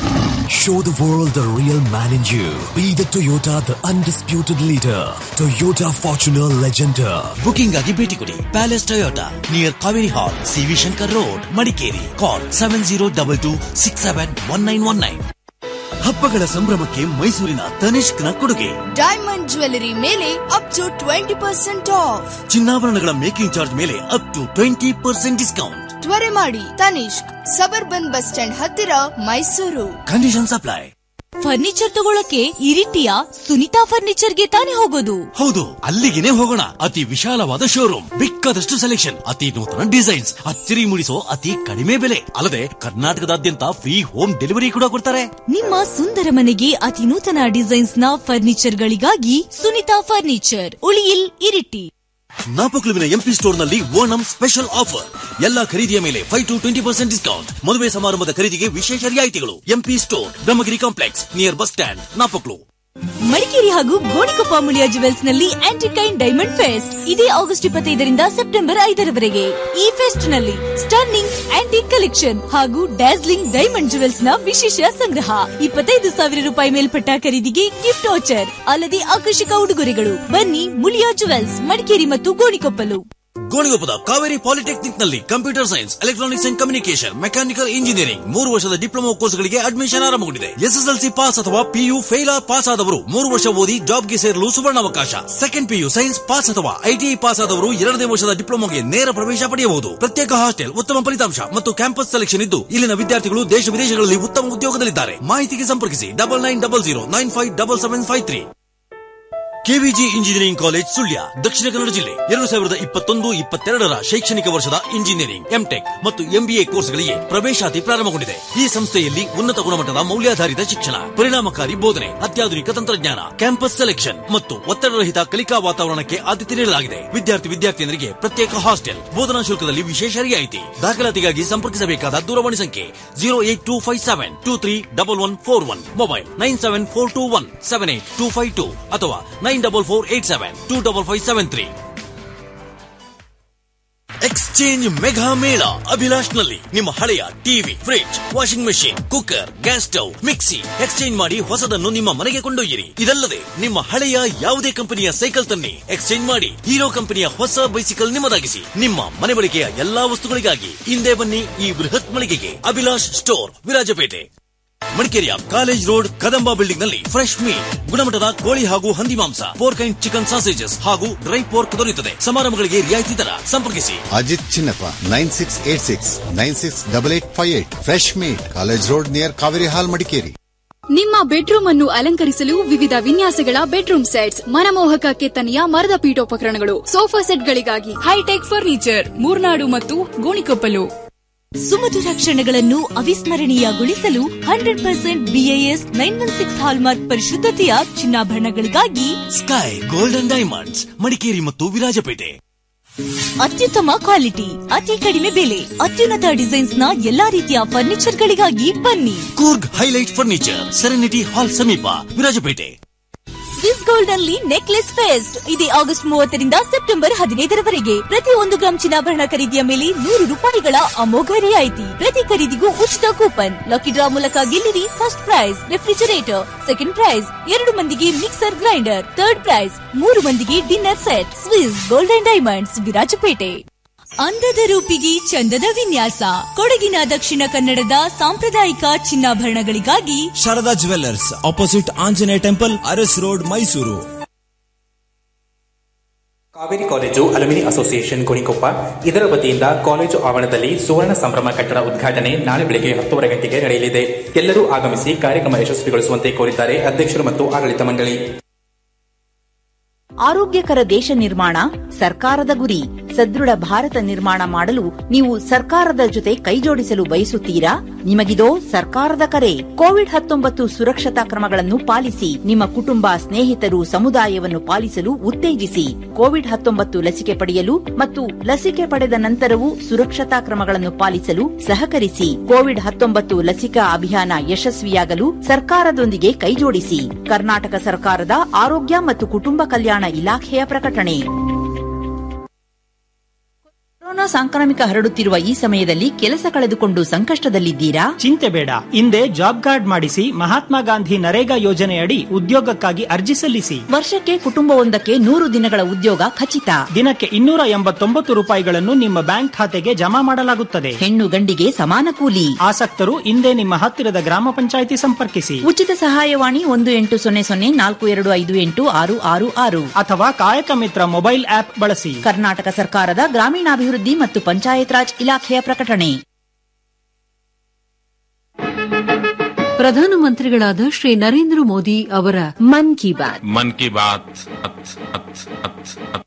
Show the world the real man in you. Be the Toyota, the undisputed leader. Toyota Fortuner Legender. Booking ಆಗಿ ಭೇಟಿ ಕೊಡಿ palace Toyota near Kaveri hall CV Shankar road Madikeri call seven zero double two six seven one nine one nine ಹಬ್ಬಗಳ ಸಂಭ್ರಮಕ್ಕೆ ಮೈಸೂರಿನ ತನಿಷ್ಕ್ನ ಕೊಡುಗೆ diamond jewellery ಮೇಲೆ up to twenty percent off ಚಿನ್ನಾಭರಣಗಳ ಮೇಕಿಂಗ್ ಚಾರ್ಜ್ ಮೇಲೆ up to twenty percent discount ತ್ವರೆ ಮಾಡಿ ತನಿಷ್ಕ್ ಸಬರ್ಬನ್ ಬಸ್ ಸ್ಟ್ಯಾಂಡ್ ಹತ್ತಿರ ಮೈಸೂರು ಕಂಡೀಷನ್ ಅಪ್ಲೈ ಫರ್ನಿಚರ್ ತಗೊಳಕ್ಕೆ ಇರಿಟಿಯ ಸುನಿತಾ ಫರ್ನಿಚರ್ಗೆ ತಾನೇ ಹೋಗೋದು ಹೌದು ಅಲ್ಲಿಗೆನೆ ಹೋಗೋಣ ಅತಿ ವಿಶಾಲವಾದ ಶೋರೂಮ್ ಬೇಕಾದಷ್ಟು ಸೆಲೆಕ್ಷನ್ ಅತಿ ನೂತನ ಡಿಸೈನ್ಸ್ ಅಚ್ಚರಿ ಮೂಡಿಸೋ ಅತಿ ಕಡಿಮೆ ಬೆಲೆ ಅಲ್ಲದೆ ಕರ್ನಾಟಕದಾದ್ಯಂತ ಫ್ರೀ ಹೋಮ್ ಡೆಲಿವರಿ ಕೂಡ ಕೊಡ್ತಾರೆ ನಿಮ್ಮ ಸುಂದರ ಮನೆಗೆ ಅತಿ ನೂತನ ಡಿಸೈನ್ಸ್ ನ ಫರ್ನಿಚರ್ ಗಳಿಗಾಗಿ ಸುನಿತಾ ಫರ್ನಿಚರ್ ಉಳಿಯಿಲ್ ಇರಿಟಿ ನಾಪಕ್ಲುವಿನ ಎಂಪಿ ಸ್ಟೋರ್ ನಲ್ಲಿ ಓಣಂ ಸ್ಪೆಷಲ್ ಆಫರ್ ಎಲ್ಲಾ ಖರೀದಿಯ ಮೇಲೆ five to twenty percent discount ಮದುವೆ ಸಮಾರಂಭದ ಖರೀದಿಗೆ ವಿಶೇಷ ರಿಯಾಯಿತಿಗಳು MP store Brahmagiri complex near bus stand Napoklu Madikeri ಹಾಗೂ ಗೋಣಿಕೊಪ್ಪ ಮುಳಿಯ ಜುವೆಲ್ಸ್ ನಲ್ಲಿ ಆಂಟಿಕೈನ್ ಡೈಮಂಡ್ ಫೆಸ್ಟ್ ಇದೇ ಆಗಸ್ಟ್ ಇಪ್ಪತ್ತೈದರಿಂದ ಸೆಪ್ಟೆಂಬರ್ ಐದರವರೆಗೆ ಈ ಫೆಸ್ಟ್ ನಲ್ಲಿ ಸ್ಟನ್ನಿಂಗ್ ಆಂಟಿಕ್ ಕಲೆಕ್ಷನ್ ಹಾಗೂ ಡ್ಯಾಸ್ಲಿಂಗ್ ಡೈಮಂಡ್ ಜುವೆಲ್ಸ್ ನ ವಿಶೇಷ ಸಂಗ್ರಹ ಇಪ್ಪತ್ತೈದು ಸಾವಿರ ರೂಪಾಯಿ ಮೇಲ್ಪಟ್ಟ ಖರೀದಿಗೆ ಗಿಫ್ಟ್ ವೋಚರ್ ಅಲ್ಲದೆ ಆಕರ್ಷಕ ಉಡುಗೊರೆಗಳು ಬನ್ನಿ ಮುಳಿಯಾ ಜುವೆಲ್ಸ್ ಮಡಿಕೇರಿ ಮತ್ತು ಗೋಣಿಕೊಪ್ಪಲು ಗೋಣಿಗೊಪ್ಪದ ಕಾವೇರಿ ಪಾಲಿಟೆಕ್ನಿಕ್ ನಲ್ಲಿ computer science electronics and communication mechanical engineering ಮೂರು ವರ್ಷದ ಡಿಪ್ಲೊಮಾ ಕೋರ್ಸ್ಗಳಿಗೆ ಅಡ್ಮಿಷನ್ ಆರಂಭಗೊಂಡಿದೆ ಎಸ್ಎಸ್ಎಲ್ಸಿ ಪಾಸ್ ಅಥವಾ ಪಿಯು ಫೇಲ್ ಪಾಸ್ ಆದವರು ಮೂರು ವರ್ಷ ಓದಿ ಜಾಬ್ಗೆ ಸೇರಲು ಸುವರ್ಣಾವಕಾಶ ಸೆಕೆಂಡ್ ಪಿಯು ಸೈನ್ಸ್ ಪಾಸ್ ಅಥವಾ ಐಟಿಐ ಪಾಸ್ ಆದವರು ಎರಡನೇ ವರ್ಷದ ಡಿಪ್ಲೊಮಾಗೆ ನೇರ ಪ್ರವೇಶ ಪಡೆಯಬಹುದು ಪ್ರತ್ಯೇಕ ಹಾಸ್ಟೆಲ್ ಉತ್ತಮ ಫಲಿತಾಂಶ ಮತ್ತು ಕ್ಯಾಂಪಸ್ ಸೆಲೆಕ್ಷನ್ ಇದ್ದು ಇಲ್ಲಿನ ವಿದ್ಯಾರ್ಥಿಗಳು ದೇಶ ವಿದೇಶಗಳಲ್ಲಿ ಉತ್ತಮ ಉದ್ಯೋಗದಲ್ಲಿದ್ದಾರೆ ಮಾಹಿತಿಗೆ ಸಂಪರ್ಕಿಸಿ double nine double zero nine five double seven five three KVG engineering college Sullia Dakshina Kannada ಜಿಲ್ಲೆ ಎರಡು ಸಾವಿರದ ಇಪ್ಪತ್ತೊಂದು ಇಪ್ಪತ್ತೆರಡರ ಶೈಕ್ಷಣಿಕ ವರ್ಷದ ಇಂಜಿನಿಯರಿಂಗ್ ಎಂಟೆಕ್ ಮತ್ತು ಎಂಬಿಎ ಕೋರ್ಸ್ಗಳಿಗೆ ಪ್ರವೇಶಾತಿ ಪ್ರಾರಂಭಗೊಂಡಿದೆ ಈ ಸಂಸ್ಥೆಯಲ್ಲಿ ಉನ್ನತ ಗುಣಮಟ್ಟದ ಮೌಲ್ಯಾಧಾರಿತ ಶಿಕ್ಷಣ ಪರಿಣಾಮಕಾರಿ ಬೋಧನೆ ಅತ್ಯಾಧುನಿಕ ತಂತ್ರಜ್ಞಾನ ಕ್ಯಾಂಪಸ್ ಸೆಲೆಕ್ಷನ್ ಮತ್ತು ಒತ್ತಡರಹಿತ ಕಲಿಕಾ ವಾತಾವರಣಕ್ಕೆ ಆದ್ಯತೆ ನೀಡಲಾಗಿದೆ ವಿದ್ಯಾರ್ಥಿ ವಿದ್ಯಾರ್ಥಿನಿಯರಿಗೆ ಪ್ರತ್ಯೇಕ ಹಾಸ್ಟೆಲ್ ಬೋಧನಾ ಶುಲ್ಕದಲ್ಲಿ ವಿಶೇಷ ರಿಯಾಯಿತಿ ದಾಖಲಾತಿಗಾಗಿ ಸಂಪರ್ಕಿಸಬೇಕಾದ ದೂರವಾಣಿ ಸಂಖ್ಯೆ zero eight two five seven two three double one four one mobile nine seven four two one seven eight two five two ಅಥವಾ nine double four eight seven two double five seven three exchange mega ಮೇಳ ಅಭಿಲಾಷ್ ನಲ್ಲಿ ನಿಮ್ಮ ಹಳೆಯ TV fridge washing machine cooker gas stove mixie exchange ಮಾಡಿ ಹೊಸದನ್ನು ನಿಮ್ಮ ಮನೆಗೆ ಕೊಂಡೊಯ್ಯಿರಿ ಇದಲ್ಲದೆ ನಿಮ್ಮ ಹಳೆಯ ಯಾವುದೇ ಕಂಪನಿಯ ಸೈಕಲ್ ತನ್ನಿ ಎಕ್ಸ್ಚೇಂಜ್ ಮಾಡಿ ಹೀರೋ ಕಂಪನಿಯ ಹೊಸ ಬೈಸಿಕಲ್ ನಿಮ್ಮದಾಗಿಸಿ ನಿಮ್ಮ ಮನೆ ಬಳಕೆಯ ಎಲ್ಲಾ ವಸ್ತುಗಳಿಗಾಗಿ ಹಿಂದೆ ಬನ್ನಿ ಈ ಬೃಹತ್ ಮಳಿಗೆಗೆ ಅಭಿಲಾಷ್ ಸ್ಟೋರ್ ವಿರಾಜಪೇಟೆ ಮಡಿಕೇರಿಯ ಕಾಲೇಜ್ ರೋಡ್ ಕದಂಬ ಬಿಲ್ಡಿಂಗ್ ನಲ್ಲಿ ಫ್ರೆಶ್ ಮೀಟ್ ಗುಣಮಟ್ಟದ ಕೋಳಿ ಹಾಗೂ ಹಂದಿ ಮಾಂಸ ಪೋರ್ಕ್ ಅಂಡ್ ಚಿಕನ್ ಸಾಸೇಜಸ್ ಹಾಗೂ ಡ್ರೈ ಪೋರ್ಕ್ ದೊರೆಯುತ್ತದೆ ಸಮಾರಂಭಗಳಿಗೆ ರಿಯಾಯಿತಿ ದರ ಸಂಪರ್ಕಿಸಿ Ajith Chinnappa nine six eight six nine six double eight five eight fresh meat college road near Kaveri hall Madikeri ನಿಮ್ಮ ಬೆಡ್ರೂಮ್ ಅನ್ನು ಅಲಂಕರಿಸಲು ವಿವಿಧ ವಿನ್ಯಾಸಗಳ ಬೆಡ್ರೂಮ್ ಸೆಟ್ಸ್ ಮನಮೋಹಕ ಕೆತ್ತನೆಯ ಮರದ ಪೀಠೋಪಕರಣಗಳು ಸೋಫಾ ಸೆಟ್ಗಳಿಗಾಗಿ ಹೈಟೆಕ್ ಫರ್ನಿಚರ್ ಮೂರ್ನಾಡು ಮತ್ತು ಗೋಣಿಕೊಪ್ಪಲು ಸುಮಧುರ ಕ್ಷಣಗಳನ್ನು ಅವಿಸ್ಮರಣೀಯಗೊಳಿಸಲು hundred percent BIS nine one six hallmark ಪರಿಶುದ್ಧತೆಯ ಚಿನ್ನಾಭರಣಗಳಿಗಾಗಿ ಸ್ಕೈ ಗೋಲ್ಡನ್ ಡೈಮಂಡ್ಸ್ ಮಡಿಕೇರಿ ಮತ್ತು ವಿರಾಜಪೇಟೆ ಅತ್ಯುತ್ತಮ ಕ್ವಾಲಿಟಿ ಅತಿ ಕಡಿಮೆ ಬೆಲೆ ಅತ್ಯುನ್ನತ ಡಿಸೈನ್ಸ್ ನ ಎಲ್ಲಾ ರೀತಿಯ ಫರ್ನಿಚರ್ ಗಳಿಗಾಗಿ ಬನ್ನಿ Coorg highlight furniture serenity hall ಸಮೀಪ ವಿರಾಜಪೇಟೆ ಸ್ವಿಸ್ ಗೋಲ್ಡ್ ನಲ್ಲಿ ನೆಕ್ಲೆಸ್ ಫೆಸ್ಟ್ ಇದೇ ಆಗಸ್ಟ್ ಮೂವತ್ತರಿಂದ ಸೆಪ್ಟೆಂಬರ್ ಹದಿನೈದರವರೆಗೆ ಪ್ರತಿ ಒಂದು ಗ್ರಾಂ ಚಿನ್ನಾಭರಣ ಖರೀದಿಯ ಮೇಲೆ ನೂರು ರೂಪಾಯಿಗಳ ಅಮೋಘ ರಿಯಾಯಿತಿ ಪ್ರತಿ ಖರೀದಿಗೂ ಉಚಿತ ಕೂಪನ್ ಲಕ್ಕಿ ಡ್ರಾ ಮೂಲಕ ಗೆಲ್ಲಿರಿ first prize refrigerator second prize ಎರಡು ಮಂದಿಗೆ ಮಿಕ್ಸರ್ ಗ್ರೈಂಡರ್ ಥರ್ಡ್ ಪ್ರೈಸ್ ಮೂರು ಮಂದಿಗೆ dinner set swiss golden diamonds Virajpet ಅಂದದ ರೂಪಿಗೆ ಚಂದದ ವಿನ್ಯಾಸ ಕೊಡಗಿನ ದಕ್ಷಿಣ ಕನ್ನಡದ ಸಾಂಪ್ರದಾಯಿಕ ಚಿನ್ನಾಭರಣಗಳಿಗಾಗಿ Sharada jewellers opposite Anjaneya temple Aras road Mysore Kaveri college alumni association Gonikoppa ಇದರ ವತಿಯಿಂದ ಕಾಲೇಜು ಆವರಣದಲ್ಲಿ ಸುವರ್ಣ ಸಂಭ್ರಮ ಕಟ್ಟಡ ಉದ್ಘಾಟನೆ ನಾಳೆ ಬೆಳಗ್ಗೆ ಹತ್ತುವರೆ ಗಂಟೆಗೆ ನಡೆಯಲಿದೆ ಎಲ್ಲರೂ ಆಗಮಿಸಿ ಕಾರ್ಯಕ್ರಮ ಯಶಸ್ವಿಗೊಳಿಸುವಂತೆ ಕೋರಿದ್ದಾರೆ ಅಧ್ಯಕ್ಷರು ಮತ್ತು ಆಡಳಿತ ಮಂಡಳಿ ಆರೋಗ್ಯಕರ ದೇಶ ನಿರ್ಮಾಣ ಸರ್ಕಾರದ ಗುರಿ ಸದೃಢ ಭಾರತ ನಿರ್ಮಾಣ ಮಾಡಲು ನೀವು ಸರ್ಕಾರದ ಜೊತೆ ಕೈಜೋಡಿಸಲು ಬಯಸುತ್ತೀರಾ ನಿಮಗಿದೋ ಸರ್ಕಾರದ ಕರೆ ಕೋವಿಡ್ ಹತ್ತೊಂಬತ್ತು ಸುರಕ್ಷತಾ ಕ್ರಮಗಳನ್ನು ಪಾಲಿಸಿ ನಿಮ್ಮ ಕುಟುಂಬ ಸ್ನೇಹಿತರು ಸಮುದಾಯವನ್ನು ಪಾಲಿಸಲು ಉತ್ತೇಜಿಸಿ ಕೋವಿಡ್ ಹತ್ತೊಂಬತ್ತು ಲಸಿಕೆ ಪಡೆಯಲು ಮತ್ತು ಲಸಿಕೆ ಪಡೆದ ನಂತರವೂ ಸುರಕ್ಷತಾ ಕ್ರಮಗಳನ್ನು ಪಾಲಿಸಲು ಸಹಕರಿಸಿ ಕೋವಿಡ್ ಹತ್ತೊಂಬತ್ತು ಲಸಿಕಾ ಅಭಿಯಾನ ಯಶಸ್ವಿಯಾಗಲು ಸರ್ಕಾರದೊಂದಿಗೆ ಕೈಜೋಡಿಸಿ ಕರ್ನಾಟಕ ಸರ್ಕಾರದ ಆರೋಗ್ಯ ಮತ್ತು ಕುಟುಂಬ ಕಲ್ಯಾಣ ಇಲಾಖೆಯ ಪ್ರಕಟಣೆ ಕೊರೋನಾ ಕೊರೋನಾ ಸಾಂಕ್ರಾಮಿಕ ಹರಡುತ್ತಿರುವ ಈ ಸಮಯದಲ್ಲಿ ಕೆಲಸ ಕಳೆದುಕೊಂಡು ಸಂಕಷ್ಟದಲ್ಲಿದ್ದೀರಾ ಚಿಂತೆ ಬೇಡ ಹಿಂದೆ ಜಾಬ್ ಕಾರ್ಡ್ ಮಾಡಿಸಿ ಮಹಾತ್ಮ ಗಾಂಧಿ ನರೇಗಾ ಯೋಜನೆಯಡಿ ಉದ್ಯೋಗಕ್ಕಾಗಿ ಅರ್ಜಿ ಸಲ್ಲಿಸಿ ವರ್ಷಕ್ಕೆ ಕುಟುಂಬವೊಂದಕ್ಕೆ ನೂರು ದಿನಗಳ ಉದ್ಯೋಗ ಖಚಿತ ದಿನಕ್ಕೆ ಇನ್ನೂರ ಎಂಬತ್ತೊಂಬತ್ತು ರೂಪಾಯಿಗಳನ್ನು ನಿಮ್ಮ ಬ್ಯಾಂಕ್ ಖಾತೆಗೆ ಜಮಾ ಮಾಡಲಾಗುತ್ತದೆ ಹೆಣ್ಣು ಗಂಡಿಗೆ ಸಮಾನ ಕೂಲಿ ಆಸಕ್ತರು ಹಿಂದೆ ನಿಮ್ಮ ಹತ್ತಿರದ ಗ್ರಾಮ ಪಂಚಾಯಿತಿ ಸಂಪರ್ಕಿಸಿ ಉಚಿತ ಸಹಾಯವಾಣಿ ಒಂದು ಎಂಟು ಸೊನ್ನೆ ಸೊನ್ನೆ ನಾಲ್ಕು ಎರಡು ಐದು ಎಂಟು ಆರು ಆರು ಆರು ಅಥವಾ ಕಾಯಕ ಮಿತ್ರ ಮೊಬೈಲ್ ಆಪ್ ಬಳಸಿ ಕರ್ನಾಟಕ ಸರ್ಕಾರದ ಗ್ರಾಮೀಣಾಭಿವೃದ್ಧಿ ಮತ್ತು ಪಂಚಾಯತ್ ರಾಜ್ ಇಲಾಖೆಯ ಪ್ರಕಟಣೆ ಪ್ರಧಾನಮಂತ್ರಿಗಳಾದ ಶ್ರೀ ನರೇಂದ್ರ ಮೋದಿ ಅವರ ಮನ್ ಕಿ ಬಾತ್ मन की बात अथ, अथ, अथ, अथ.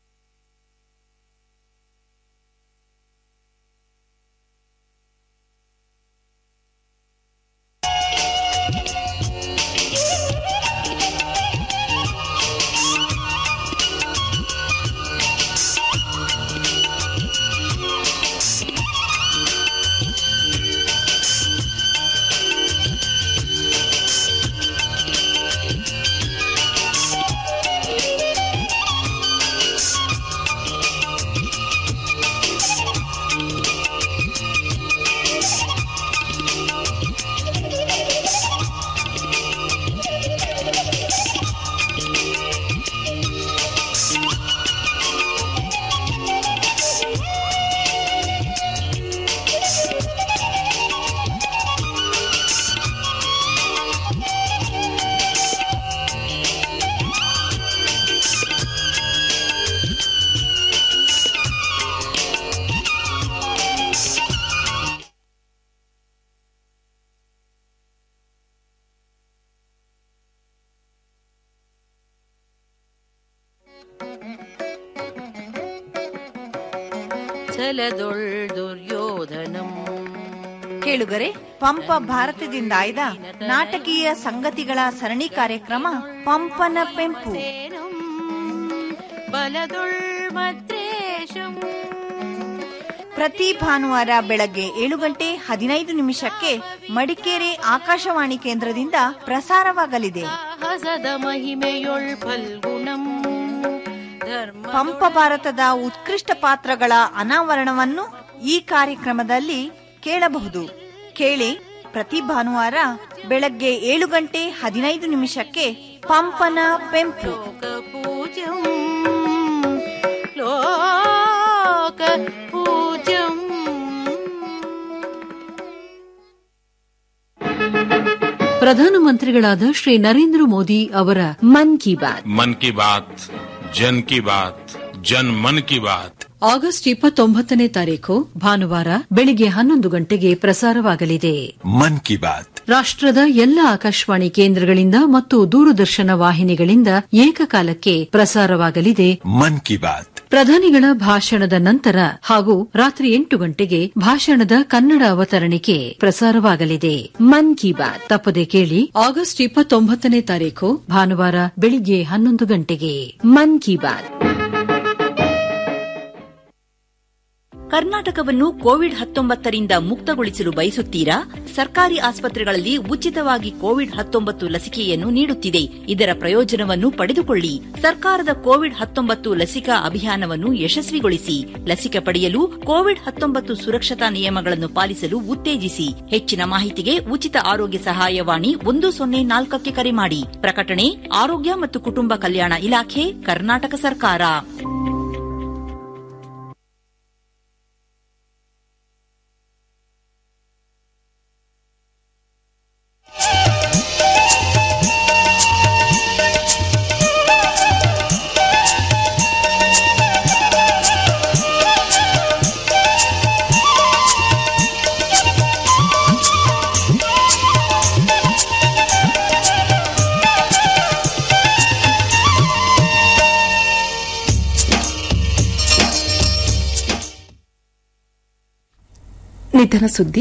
ಛಲದೊಳ್ ದುರ್ಯೋಧನಂ ಕೇಳುಗರೆ ಪಂಪ ಭಾರತದಿಂದ ಆಯ್ದ ನಾಟಕೀಯ ಸಂಗತಿಗಳ ಸರಣಿ ಕಾರ್ಯಕ್ರಮ ಪಂಪನ ಪೆಂಪು ಬಲದೊಳ್ ಮದ್ರೇಶಂ ಪ್ರತಿ ಭಾನುವಾರ ಬೆಳಗ್ಗೆ ಏಳು ಗಂಟೆ ಹದಿನೈದು ನಿಮಿಷಕ್ಕೆ ಮಡಿಕೇರಿ ಆಕಾಶವಾಣಿ ಕೇಂದ್ರದಿಂದ ಪ್ರಸಾರವಾಗಲಿದೆ ಹಸದ ಮಹಿಮೆಯೊಳ್ ಫಲ್ಗುಣಂ ಧರ್ಮ ಪಂಪ ಭಾರತದ ಉತ್ಕೃಷ್ಟ ಪಾತ್ರಗಳ ಅನಾವರಣವನ್ನು ಈ ಕಾರ್ಯಕ್ರಮದಲ್ಲಿ ಕೇಳಬಹುದು ಕೇಳಿ ಪ್ರತಿ ಭಾನುವಾರ ಬೆಳಗ್ಗೆ ಏಳು ಗಂಟೆ ಹದಿನೈದು ನಿಮಿಷಕ್ಕೆ ಪಂಪನ ಪೆಂಪು ಪೂಜ್ಯಂ ಲೋಕ ಪೂಜ್ಯಂ ಪ್ರಧಾನಮಂತ್ರಿಗಳಾದ ಶ್ರೀ ನರೇಂದ್ರ ಮೋದಿ ಅವರ ಮನ್ ಕಿ ಬಾತ್ मन की बात जन की बात जन मन की बात ಆಗಸ್ಟ್ ಇಪ್ಪತ್ತೊಂಬತ್ತನೇ ತಾರೀಕು ಭಾನುವಾರ ಬೆಳಿಗ್ಗೆ ಹನ್ನೊಂದು ಗಂಟೆಗೆ ಪ್ರಸಾರವಾಗಲಿದೆ मन की बात ರಾಷ್ಟ್ರದ ಎಲ್ಲ ಆಕಾಶವಾಣಿ ಕೇಂದ್ರಗಳಿಂದ ಮತ್ತು ದೂರದರ್ಶನ ವಾಹಿನಿಗಳಿಂದ ಏಕಕಾಲಕ್ಕೆ ಪ್ರಸಾರವಾಗಲಿದೆ मन की बात ಪ್ರಧಾನಿಗಳ ಭಾಷಣದ ನಂತರ ಹಾಗೂ ರಾತ್ರಿ ಎಂಟು ಗಂಟೆಗೆ ಭಾಷಣದ ಕನ್ನಡ ಅವತರಣಿಕೆ ಪ್ರಸಾರವಾಗಲಿದೆ ಮನ್ ಕಿ ಬಾತ್ ತಪ್ಪದೆ ಕೇಳಿ ಆಗಸ್ಟ್ ಇಪ್ಪತ್ತೊಂಬತ್ತನೇ ತಾರೀಕು ಭಾನುವಾರ ಬೆಳಿಗ್ಗೆ ಹನ್ನೊಂದು ಗಂಟೆಗೆ ಮನ್ ಕಿ ಬಾತ್ ಕರ್ನಾಟಕವನ್ನು ಕೋವಿಡ್ ಹತ್ತೊಂಬತ್ತರಿಂದ ಮುಕ್ತಗೊಳಿಸಲು ಬಯಸುತ್ತೀರಾ ಸರ್ಕಾರಿ ಆಸ್ಪತ್ರೆಗಳಲ್ಲಿ ಉಚಿತವಾಗಿ ಕೋವಿಡ್ ಹತ್ತೊಂಬತ್ತು ಲಸಿಕೆಯನ್ನು ನೀಡುತ್ತಿದೆ ಇದರ ಪ್ರಯೋಜನವನ್ನು ಪಡೆದುಕೊಳ್ಳಿ ಸರ್ಕಾರದ ಕೋವಿಡ್ ಹತ್ತೊಂಬತ್ತು ಲಸಿಕಾ ಅಭಿಯಾನವನ್ನು ಯಶಸ್ವಿಗೊಳಿಸಿ ಲಸಿಕೆ ಪಡೆಯಲು ಕೋವಿಡ್ ಹತ್ತೊಂಬತ್ತು ಸುರಕ್ಷತಾ ನಿಯಮಗಳನ್ನು ಪಾಲಿಸಲು ಉತ್ತೇಜಿಸಿ ಹೆಚ್ಚಿನ ಮಾಹಿತಿಗೆ ಉಚಿತ ಆರೋಗ್ಯ ಸಹಾಯವಾಣಿ ಒಂದು ಸೊನ್ನೆ ನಾಲ್ಕಕ್ಕೆ ಕರೆ ಮಾಡಿ ಪ್ರಕಟಣೆ ಆರೋಗ್ಯ ಮತ್ತು ಕುಟುಂಬ ಕಲ್ಯಾಣ ಇಲಾಖೆ ಕರ್ನಾಟಕ ಸರ್ಕಾರ ನಿಧನ ಸುದ್ದಿ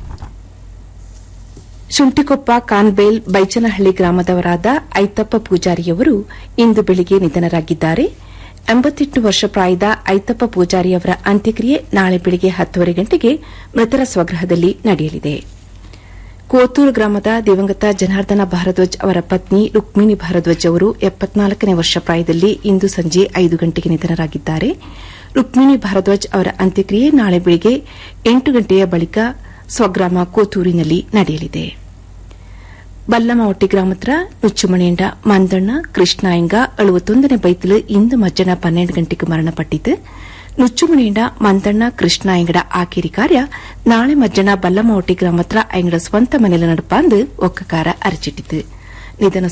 ಶುಂಠಿಕೊಪ್ಪ ಕಾನ್ಬೇಲ್ ಬೈಚನಹಳ್ಳಿ ಗ್ರಾಮದವರಾದ ಐತಪ್ಪ ಪೂಜಾರಿಯವರು ಇಂದು ಬೆಳಿಗ್ಗೆ ನಿಧನರಾಗಿದ್ದಾರೆ ಎಂಬತ್ತೆಂಟು ವರ್ಷ ಪ್ರಾಯದ ಐತಪ್ಪ ಪೂಜಾರಿಯವರ ಅಂತ್ಯಕ್ರಿಯೆ ನಾಳೆ ಬೆಳಿಗ್ಗೆ ಹತ್ತುವರೆ ಗಂಟೆಗೆ ಮೃತರ ಸ್ವಗೃಹದಲ್ಲಿ ನಡೆಯಲಿದೆ ಕೋತೂರು ಗ್ರಾಮದ ದಿವಂಗತ ಜನಾರ್ದನ ಭಾರದ್ವಾಜ್ ಅವರ ಪತ್ನಿ ರುಕ್ಮಿಣಿ ಭಾರದ್ವಾಜ್ ಅವರು ಎಪ್ಪತ್ನಾಲ್ಕನೇ ವರ್ಷ ಪ್ರಾಯದಲ್ಲಿ ಇಂದು ಸಂಜೆ ಐದು ಗಂಟೆಗೆ ನಿಧನರಾಗಿದ್ದಾರೆ ರುಕ್ಮಿಣಿ ಭಾರದ್ವಾಜ್ ಅವರ ಅಂತ್ಯಕ್ರಿಯೆ ನಾಳೆ ಬೆಳಿಗ್ಗೆ ಎಂಟು ಗಂಟೆಯ ಬಳಿಕ ಸ್ವಗ್ರಾಮ ಕೋತೂರಿನಲ್ಲಿ ನಡೆಯಲಿದೆ ಬಲ್ಲಮವಟ್ಟಿ ಗ್ರಾಮತ್ರ ನುಚ್ಚುಮಣಿಯಂಡ ಮಂದಣ್ಣ ಕೃಷ್ಣಾಯಂಗ ಅಳುವತ್ತೊಂದನೇ ಬೈತಲು ಇಂದು ಮಧ್ಯಾಹ್ನ ಪನ್ನೆರಡು ಗಂಟೆಗೆ ಮರಣಪಟ್ಟಿದ್ದು ನುಚ್ಚುಮಣಿಯಂಡ ಮಂದಣ್ಣ ಕೃಷ್ಣಾಯಂಗಡ ಆಕೇರಿ ಕಾರ್ಯ ನಾಳೆ ಮಧ್ಯಾಹ್ನ ಬಲ್ಲಮವಟ್ಟಿ ಗ್ರಾಮತ್ರ ಅಯಂಗಡ ಸ್ವಂತ ಮನೆಯಲ್ಲಿ ನಡಪಾಂದು ಒಕ್ಕಕಾರ ಅರಚಿಟ್ಟಿತು ನಿಧನ